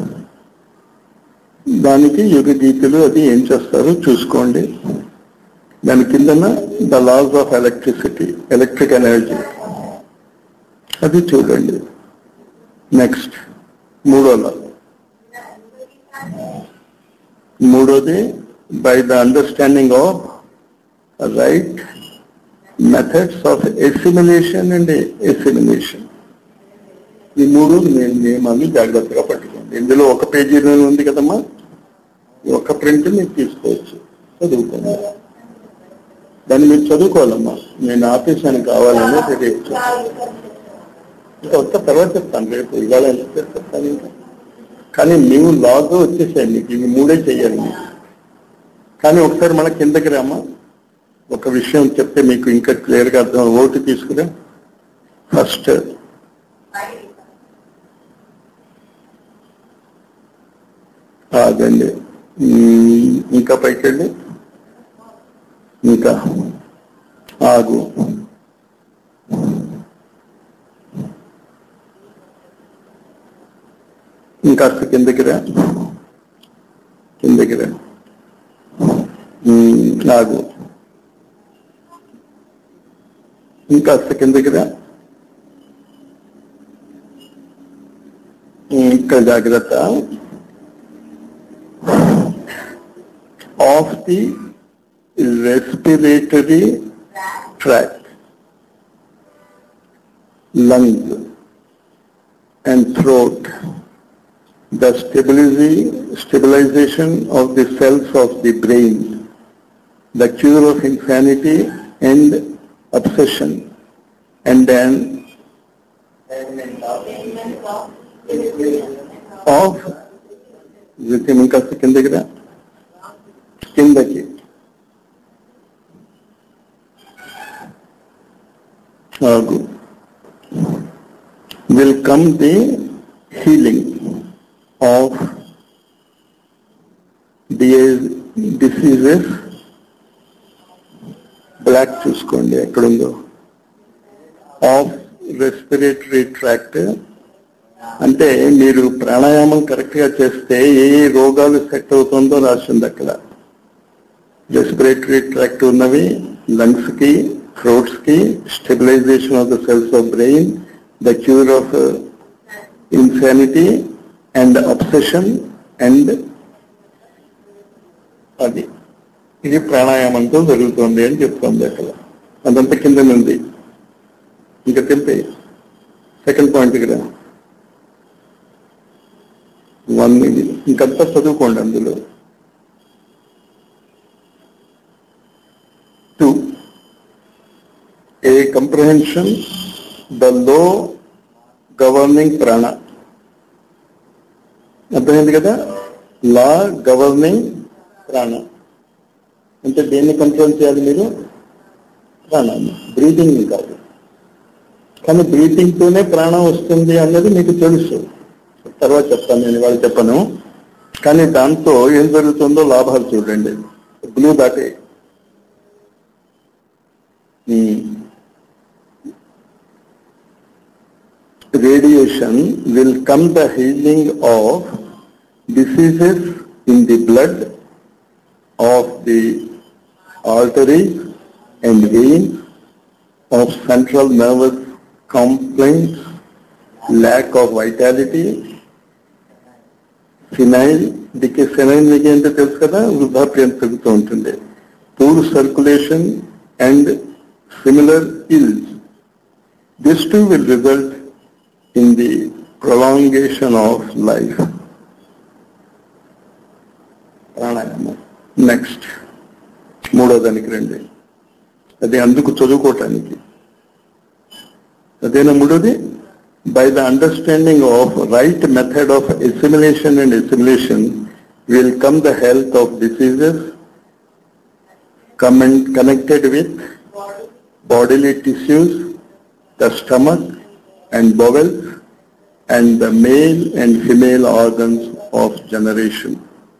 దానికి యుగ గీతులు అది ఏం చేస్తారో చూసుకోండి దాని కిందన the loss of electricity electric energy అది చూడండి నెక్స్ట్ మూడో లా మూడోది by the understanding of right methods of assimilation and assimilation ఈ మూడు నేను నియమాన్ని జాగ్రత్తగా పట్టుకోండి ఇందులో ఒక పేజీలో ఉంది కదమ్మా ఈ ఒక్క ప్రింట్ మీరు తీసుకోవచ్చు చదువుకోండి దాన్ని మీరు చదువుకోవాలమ్మా నేను ఆపేసాను కావాలని రేపు చెప్తాను. ఇంకా ఒక్క తర్వాత చెప్తాను రేపు ఇవాళ ఎంత సేపు చెప్తాను ఇంకా కానీ నీవు లాగ్ వచ్చేసాయి నీకు ఇవి మూడే చెయ్యాలి మీకు కానీ ఒకసారి మన కిందకి రామా ఒక విషయం చెప్తే మీకు ఇంకా క్లియర్ గా అర్థం ఓటు తీసుకురా ఫస్ట్ అదండి ఉమ్, ఇంకా పైకి వెళ్ళి ఇంకా ఆగు ఇంకాస్త కిందకి రా కిందకి రా ఉమ్, ఆగు ఇంకాస్త కిందకి రా ఉమ్, ఇక్కడ జాగ్రత్త of the respiratory tract, lungs and throat, the stabilizing, stabilization of the cells of the brain, the cure of insanity and obsession, and then of vitamin కాస్త కిందకి రా కిందకి ఆగు will come the healing of the diseases block చూసుకోండి ఎక్కడుందో of respiratory tract అంటే మీరు ప్రాణాయామం కరెక్ట్ గా చేస్తే ఏ ఏ రోగాలు సెట్ అవుతుందో రాసింది అక్కడ రెస్పిరేటరీ ట్రాక్ట్ ఉన్నవి లంగ్స్ కి throats కి stabilisation of the cells of brain the cure of insanity and obsession and అది ఇది ప్రాణాయామంతో జరుగుతుంది అని చెప్తుంది అక్కడ అదంతా కింద ఉంది ఇంకా తెంపే సెకండ్ పాయింట్ రా వన్ ఇది ఇంకంతా చదువుకోండి అందులో two a comprehension the law governing ప్రాణ అర్థమైంది కదా లా గవర్నింగ్ ప్రాణ అంటే దేన్ని కంట్రోల్ చేయాలి మీరు ప్రాణాన్ని బ్రీతింగ్ కాదు కానీ బ్రీతింగ్ తోనే ప్రాణం వస్తుంది అన్నది మీకు తెలుసు తర్వాత చెప్తాను నేను ఇవాళ చెప్పను కానీ దాంతో ఏం జరుగుతుందో లాభాలు చూడండి బ్లూ దాటే radiation will come the healing of diseases in the blood of the arteries and veins of central nervous complaints, lack of vitality, phenyl దిక్కే ఫినైల్ మీకు ఏంటో తెలుసు కదా వృద్ధాప్యం తగ్గుతూ ఉంటుంది poor circulation and similar ills this two will result in the prolongation of life ప్రాణాయామం next మూడో దానికి రండి అది అందుకు చదువుకోవటానికి అదేనా మూడోది by the understanding of right method of assimilation and assimilation will come the health of diseases comment- connected with bodily tissues, the stomach and bowels, and the male and female organs of generation.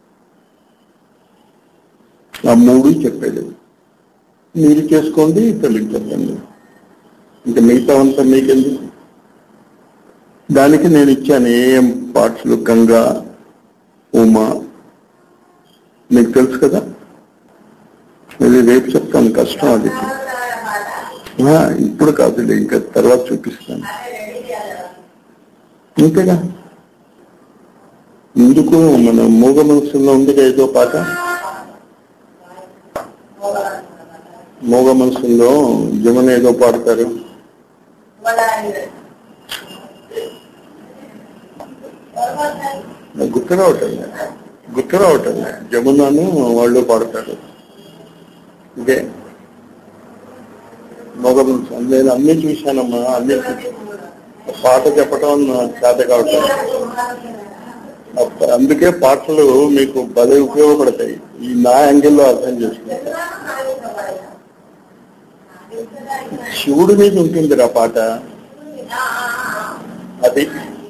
ఆ మూడు చెప్పాడు మీరు చేసుకోండి ఇతరులకు చెప్పండి ఇంకా మిగతా అంతా మీకెందుకు దానికి నేను ఇచ్చాను ఏఎం పార్ట్స్లు గంగా ఉమా మీకు తెలుసు కదా అది రేపు చెప్తాను కష్టం అది ఆ, ఇప్పుడు కాదులే ఇంకా తర్వాత చూపిస్తాను అంతేగా ఎందుకు మన మూగ మనసులో ఉంది ఏదో పాట మూగ మనసులో జమున ఏదో పాడతారు నాకు గుర్తు రావటం లేదు. గుర్తు రావటం లేదు. జమునాను వాళ్ళు పాడతారు ఇదే మూగ మనసు నేను అన్ని చూశానమ్మా అన్ని చూశాను. పాట చెప్పటం నాకు చేత కావటం అప్ప- అందుకే పాటలు మీకు భలే ఉపయోగపడతాయి ఈ నా యాంగిల్లో అర్థం చేసుకుంటారు శివుడి మీద ఉంటుంది ఆ పాట అది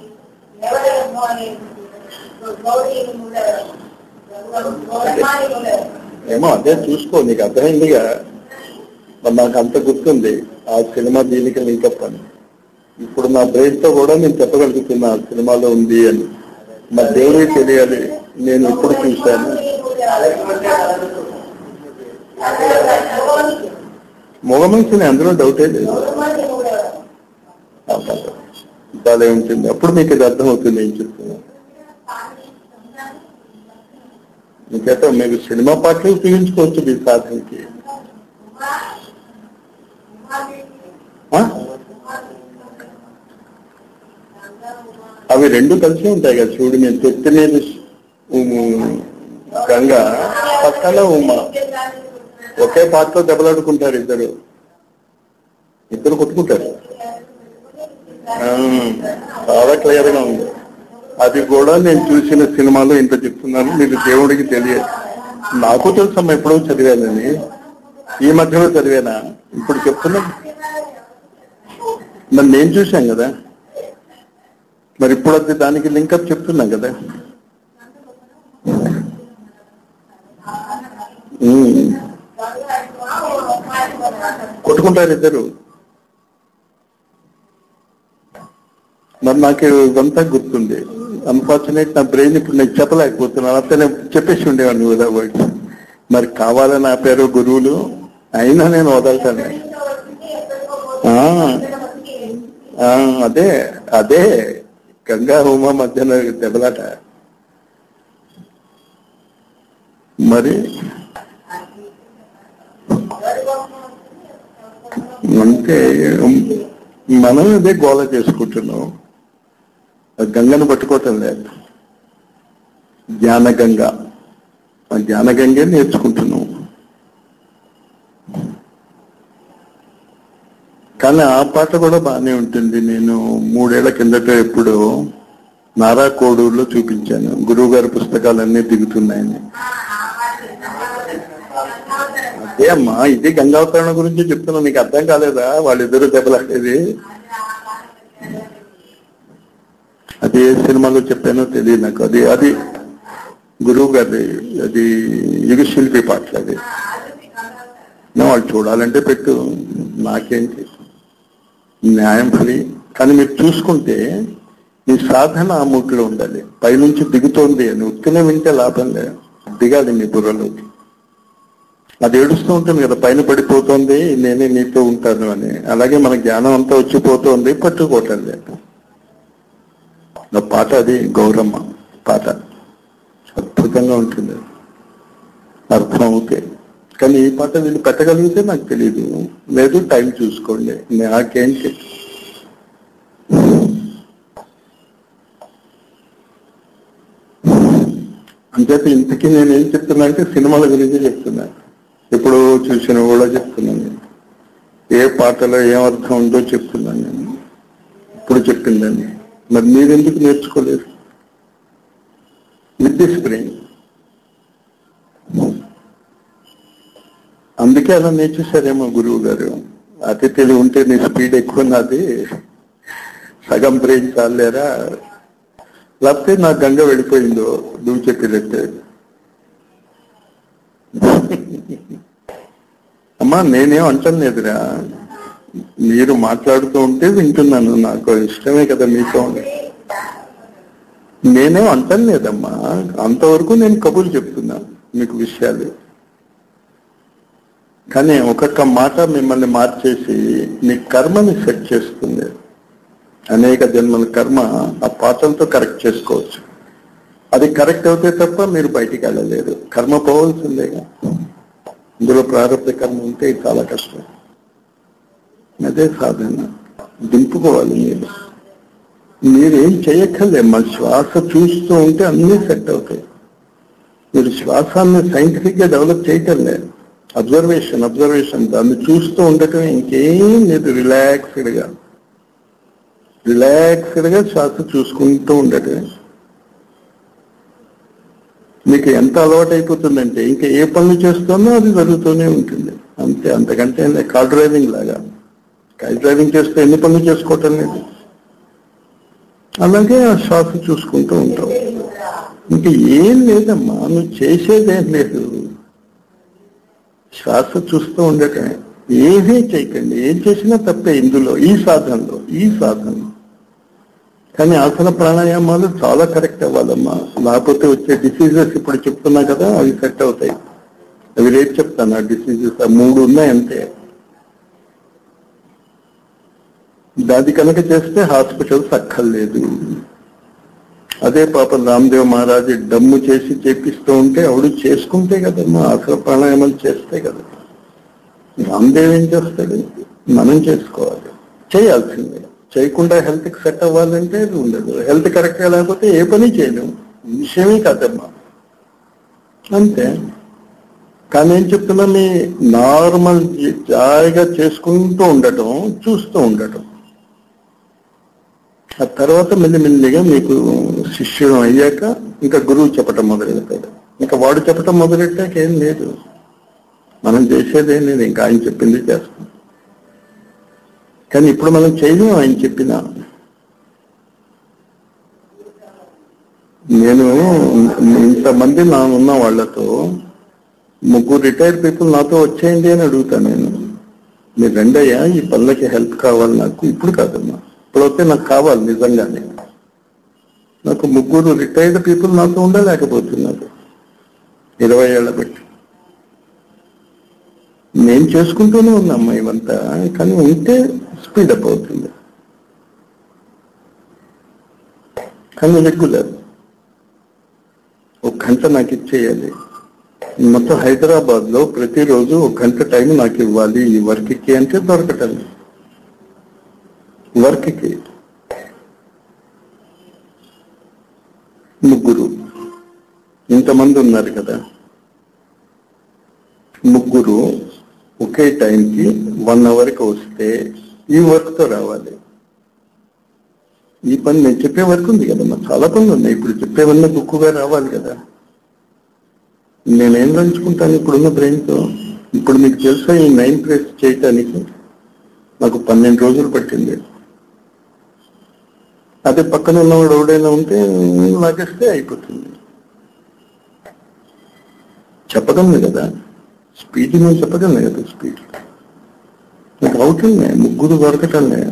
ఏమో అదే చూసుకో నీకు అర్థమైందిగా మరి నాకు అంత గుర్తుంది ఆ సినిమా దీనికి లింకప్ అని ఇప్పుడు నా బ్రెయిన్ తో కూడా నేను చెప్పగలుగుతున్నా ఆ సినిమాలో ఉంది అని మరి దేవుడికి తెలియాలి నేను ఎప్పుడు చూశాను మగ మనిషిని అందులో డౌటే లేదు ఆ పాట. భలే ఉంటుంది అప్పుడు మీకు ఇది అర్థమవుతుంది ఏం చెప్తున్నా మీకైతే మీకు సినిమా పాటలు ఉపయోగించుకోవచ్చు మీ సాధనకి ఆ? అవి రెండు కలిసి ఉంటాయి కదా చూడు నేను తెత్తి మీద ఉమ్, గంగ పక్కన ఉమ్మ ఒకే పాటలో దెబ్బలాడుకుంటారు ఇద్దరు ఇద్దరు కొట్టుకుంటారు ఆ, చాలా క్లియర్ గా ఉంది అది కూడా నేను చూసిన సినిమాలో ఇంత చెప్తున్నాను మీకు దేవుడికి తెలియదు నాకు తెలుసమ్మా ఎప్పుడో చదివానని ఈ మధ్యలో చదివానా ఇప్పుడు చెప్తున్నా మరి నేను చూశాను కదా మరి ఇప్పుడు అది దానికి లింకప్ చెప్తున్నా కదా ఉమ్. కొట్టుకుంటారు ఇద్దరు మరి నాకు ఇదంతా గుర్తుంది అన్ఫార్చునేట్ నా బ్రెయిన్ ఇప్పుడు నేను చెప్పలేకపోతున్నాను అంతే నేను చెప్పేసి ఉండేవాడిని వదలబోయి మరి కావాలని ఆపారు గురువులు అయినా నేను వదలటాను ఆ, ఆ, అదే అదే గంగా హోమ మధ్యన దెబ్బలాట మరి అంటే మనం ఇదే గోల చేసుకుంటున్నాం ఆ గంగను పట్టుకోవటం లేదు జ్ఞాన గంగ ఆ జ్ఞాన గంగే నేర్చుకుంటున్నాం కానీ ఆ పాట కూడా బాగానే ఉంటుంది నేను మూడేళ్ల కిందట ఎప్పుడు నారా కోడూరులో చూపించాను గురువు గారి పుస్తకాలన్నీ దిగుతున్నాయని అదే అమ్మా ఇది గంగావతరణ గురించి చెప్తున్నా నీకు అర్థం కాలేదా వాళ్ళిద్దరూ దెబ్బలాడేది అది ఏ సినిమాలో చెప్పానో తెలియదు నాకు అది అది గురువు గారి అది యుగ శిల్పి పాటలు అది నా వాళ్ళు చూడాలంటే పెట్టు నాకేంటి న్యాయం ఫ్రీ కానీ మీరు చూసుకుంటే మీ సాధన ఆ మూట్లో ఉండాలి పైనుంచి దిగుతోంది అని ఉత్తినే వింటే లాభం లేదు దిగాలి మీ బుర్రలోకి అది ఏడుస్తూ ఉంటుంది కదా పైన పడిపోతుంది నేనే నీతో ఉంటాను అని అలాగే మన జ్ఞానం అంతా వచ్చిపోతుంది పట్టుకోవటం లేదు నా పాట అది గౌరమ్మ పాట అద్భుతంగా ఉంటుంది అర్థం అవుతే కానీ ఈ పాట వీళ్ళు పెట్టగలిగితే నాకు తెలియదు లేదు టైం చూసుకోండి నాకేంటి అంచేత ఇంతకీ నేను ఏం చెప్తున్నా అంటే సినిమాల గురించి చెప్తున్నా ఎప్పుడో చూసిన కూడా చెప్తున్నాను నేను. ఏ పాటలో ఏం అర్థం ఉందో చెప్తున్నాను నేను ఇప్పుడు చెప్పిందని మరి మీరెందుకు నేర్చుకోలేరు విత్ దిస్ బ్రెయిన్ అందుకే అలా నేర్చేశారేమో గురువు గారు అతి తెలివి ఉంటే నీ స్పీడ్ ఎక్కువ నాది సగం బ్రెయిన్ చాలేరా లేకపోతే నా గంగ వెళ్ళిపోయిందో నువ్వు చెప్పినట్టే అమ్మా నేనేం అంటలేదురా మీరు మాట్లాడుతూ ఉంటే వింటున్నాను నాకు ఇష్టమే కదా మీతో నేనేం అంటలేదమ్మా అంతవరకు నేను కబుర్లు చెప్తున్నా మీకు విషయాలు కానీ ఒక్కొక్క మాట మిమ్మల్ని మార్చేసి మీ కర్మని సెట్ చేస్తుంది అనేక జన్మల కర్మ ఆ పాత్రలతో కరెక్ట్ చేసుకోవచ్చు అది కరెక్ట్ అవుతే తప్ప మీరు బయటికి వెళ్ళలేరు కర్మ పోవాల్సిందేగా ఇందులో ప్రారంభ కర్మ ఉంటే ఇది చాలా కష్టం అదే సాధన దింపుకోవాలి మీరు మీరేం చేయక్కర్లే మా శ్వాస చూస్తూ ఉంటే అన్నీ సెట్ అవుతాయి మీరు శ్వాసాన్ని సైంటిఫిక్ గా డెవలప్ చేయటంలే అబ్జర్వేషన్ అబ్జర్వేషన్ దాన్ని చూస్తూ ఉండటం ఇంకేం లేదు రిలాక్స్డ్ గా రిలాక్స్డ్ గా శ్వాస చూసుకుంటూ ఉండటమే మీకు ఎంత అలవాటు అయిపోతుందంటే ఇంకా ఏ పనులు చేస్తున్నా అది జరుగుతూనే ఉంటుంది అంతే అంతకంటే కార్ డ్రైవింగ్ లాగా కార్ డ్రైవింగ్ చేస్తే ఎన్ని పనులు చేసుకోవటం లేదు అలాగే ఆ శ్వాస చూసుకుంటూ ఉంటాం ఇంకా ఏం లేదమ్మా నువ్వు చేసేదేం లేదు శ్వాస చూస్తూ ఉండటమే ఏమీ చేయకండి ఏం చేసినా తప్పే ఇందులో ఈ సాధనలో ఈ సాధనలో కానీ ఆసన ప్రాణాయామాలు చాలా కరెక్ట్ అవ్వాలమ్మా లేకపోతే వచ్చే డిసీజెస్ ఇప్పుడు చెప్తున్నా కదా అవి సెట్ అవుతాయి అవి రేపు చెప్తాను ఆ డిసీజెస్ ఆ మూడు ఉన్నాయి అంతే దాది కనుక చేస్తే హాస్పిటల్స్ అక్కర్లేదు అదే పాపం రామ్దేవ్ మహారాజు డమ్ము చేసి చేపిస్తూ ఉంటే ఆవిడ చేసుకుంటే కదమ్మా ఆసన ప్రాణాయామాలు చేస్తే కదా రామ్దేవ్ ఏం చేస్తాడు మనం చేసుకోవాలి చేయాల్సిందే చేయకుండా హెల్త్ కి సెట్ అవ్వాలంటే అది ఉండదు హెల్త్ కరెక్ట్ గా లేకపోతే ఏ పని చేయలేము విషయమే కాదమ్మా అంతే కానీ ఏం చెప్తున్నా మీ నార్మల్ జాయిగా చేసుకుంటూ ఉండటం చూస్తూ ఉండటం ఆ తర్వాత మెల్లిమెల్లిగా మీకు శిష్యుడు అయ్యాక ఇంకా గురువు చెప్పటం మొదలెడతాడు ఇంకా వాడు చెప్పటం మొదలెట్టాక ఏం లేదు మనం చేసేదేం లేదు ఇంకా ఆయన చెప్పింది చేస్తాం కానీ ఇప్పుడు మనం చేయలేం ఆయన చెప్పిన నేను ఇంతమంది నా ఉన్న వాళ్ళతో ముగ్గురు రిటైర్ పీపుల్ నాతో వచ్చేయండి అని అడుగుతాను నేను మీరు రెండయ్యా ఈ పనులకి హెల్ప్ కావాలి నాకు ఇప్పుడు కాదమ్మా ఇప్పుడైతే నాకు కావాలి నిజంగానే నాకు ముగ్గురు రిటైర్డ్ పీపుల్ నాతో ఉండలేకపోతున్నారు ఇరవై ఏళ్ళ బట్టి నేను చేసుకుంటూనే ఉన్నామ్మా ఇవంతా కానీ ఉంటే స్పీడప్ అవుతుంది కానీ రెగ్యులర్ ఒక గంట నాకు ఇచ్చేయాలి మొత్తం హైదరాబాద్ లో ప్రతిరోజు ఒక గంట టైం నాకు ఇవ్వాలి ఈ వర్క్ కి అంటే దొరకటం వర్క్ కి ముగ్గురు ఇంతమంది ఉన్నారు కదా ముగ్గురు ఒకే టైంకి వన్ అవర్కి వస్తే ఈ వర్క్ తో రావాలి ఈ పని నేను చెప్పే వర్క్ ఉంది కదమ్మా చాలా పనులు ఉన్నాయి ఇప్పుడు చెప్పేవన్నీ బుక్కుగా రావాలి కదా నేనేం రంచుకుంటాను ఇప్పుడున్న బ్రెయిన్తో ఇప్పుడు మీకు తెలుసా ఈ నైన్ ప్లేస్ చేయటానికి నాకు పన్నెండు రోజులు పట్టింది అదే పక్కన ఉన్నవాడు ఎవడైనా ఉంటే లాగేస్తే అయిపోతుంది చెప్పగలను కదా స్పీడ్ నేను చెప్పగలను కదా స్పీడ్ నాకు అవుతుంది ముగ్గురు దొరకటంలే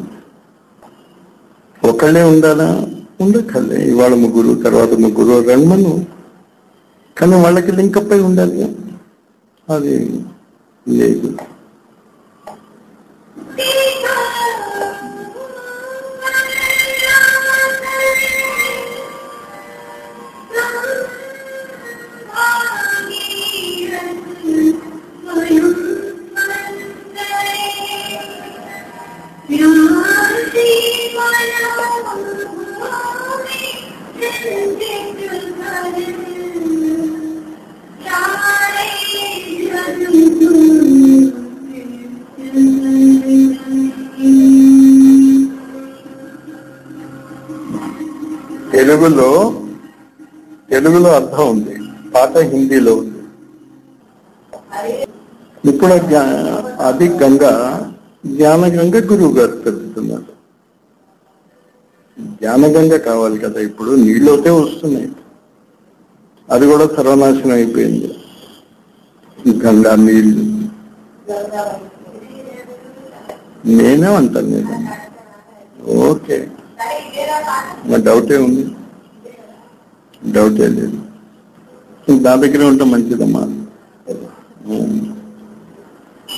ఒకళ్ళే ఉండాలా ఉండక్కర్లే ఇవాళ ముగ్గురు తర్వాత ముగ్గురు రన్మను కానీ వాళ్ళకి లింకప్ అయి ఉండాలి అది లేదు తెలుగులో తెలుగులో అర్థం ఉంది పాట హిందీలో ఉంది ఇప్పుడు ఆ జ్ఞా- అది గంగ జ్ఞాన గంగ గురువు గారు తెలుస్తున్నారు జ్ఞాన గంగ కావాలి కదా ఇప్పుడు నీళ్ళోతే వస్తున్నాయి అది కూడా సర్వనాశనం అయిపోయింది గంగా నీళ్లు నేనే అంటాను నేను ఓకే నా డౌటే ఉంది డౌటే లేదు నా దగ్గరే ఉంటే మంచిదమ్మా ఉం.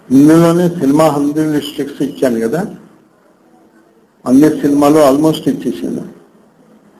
ఇందులోనే సినిమా హండ్రెడ్ స్టిక్స్ ఇచ్చాను కదా అన్ని సినిమాలు ఆల్మోస్ట్ ఇచ్చేసాను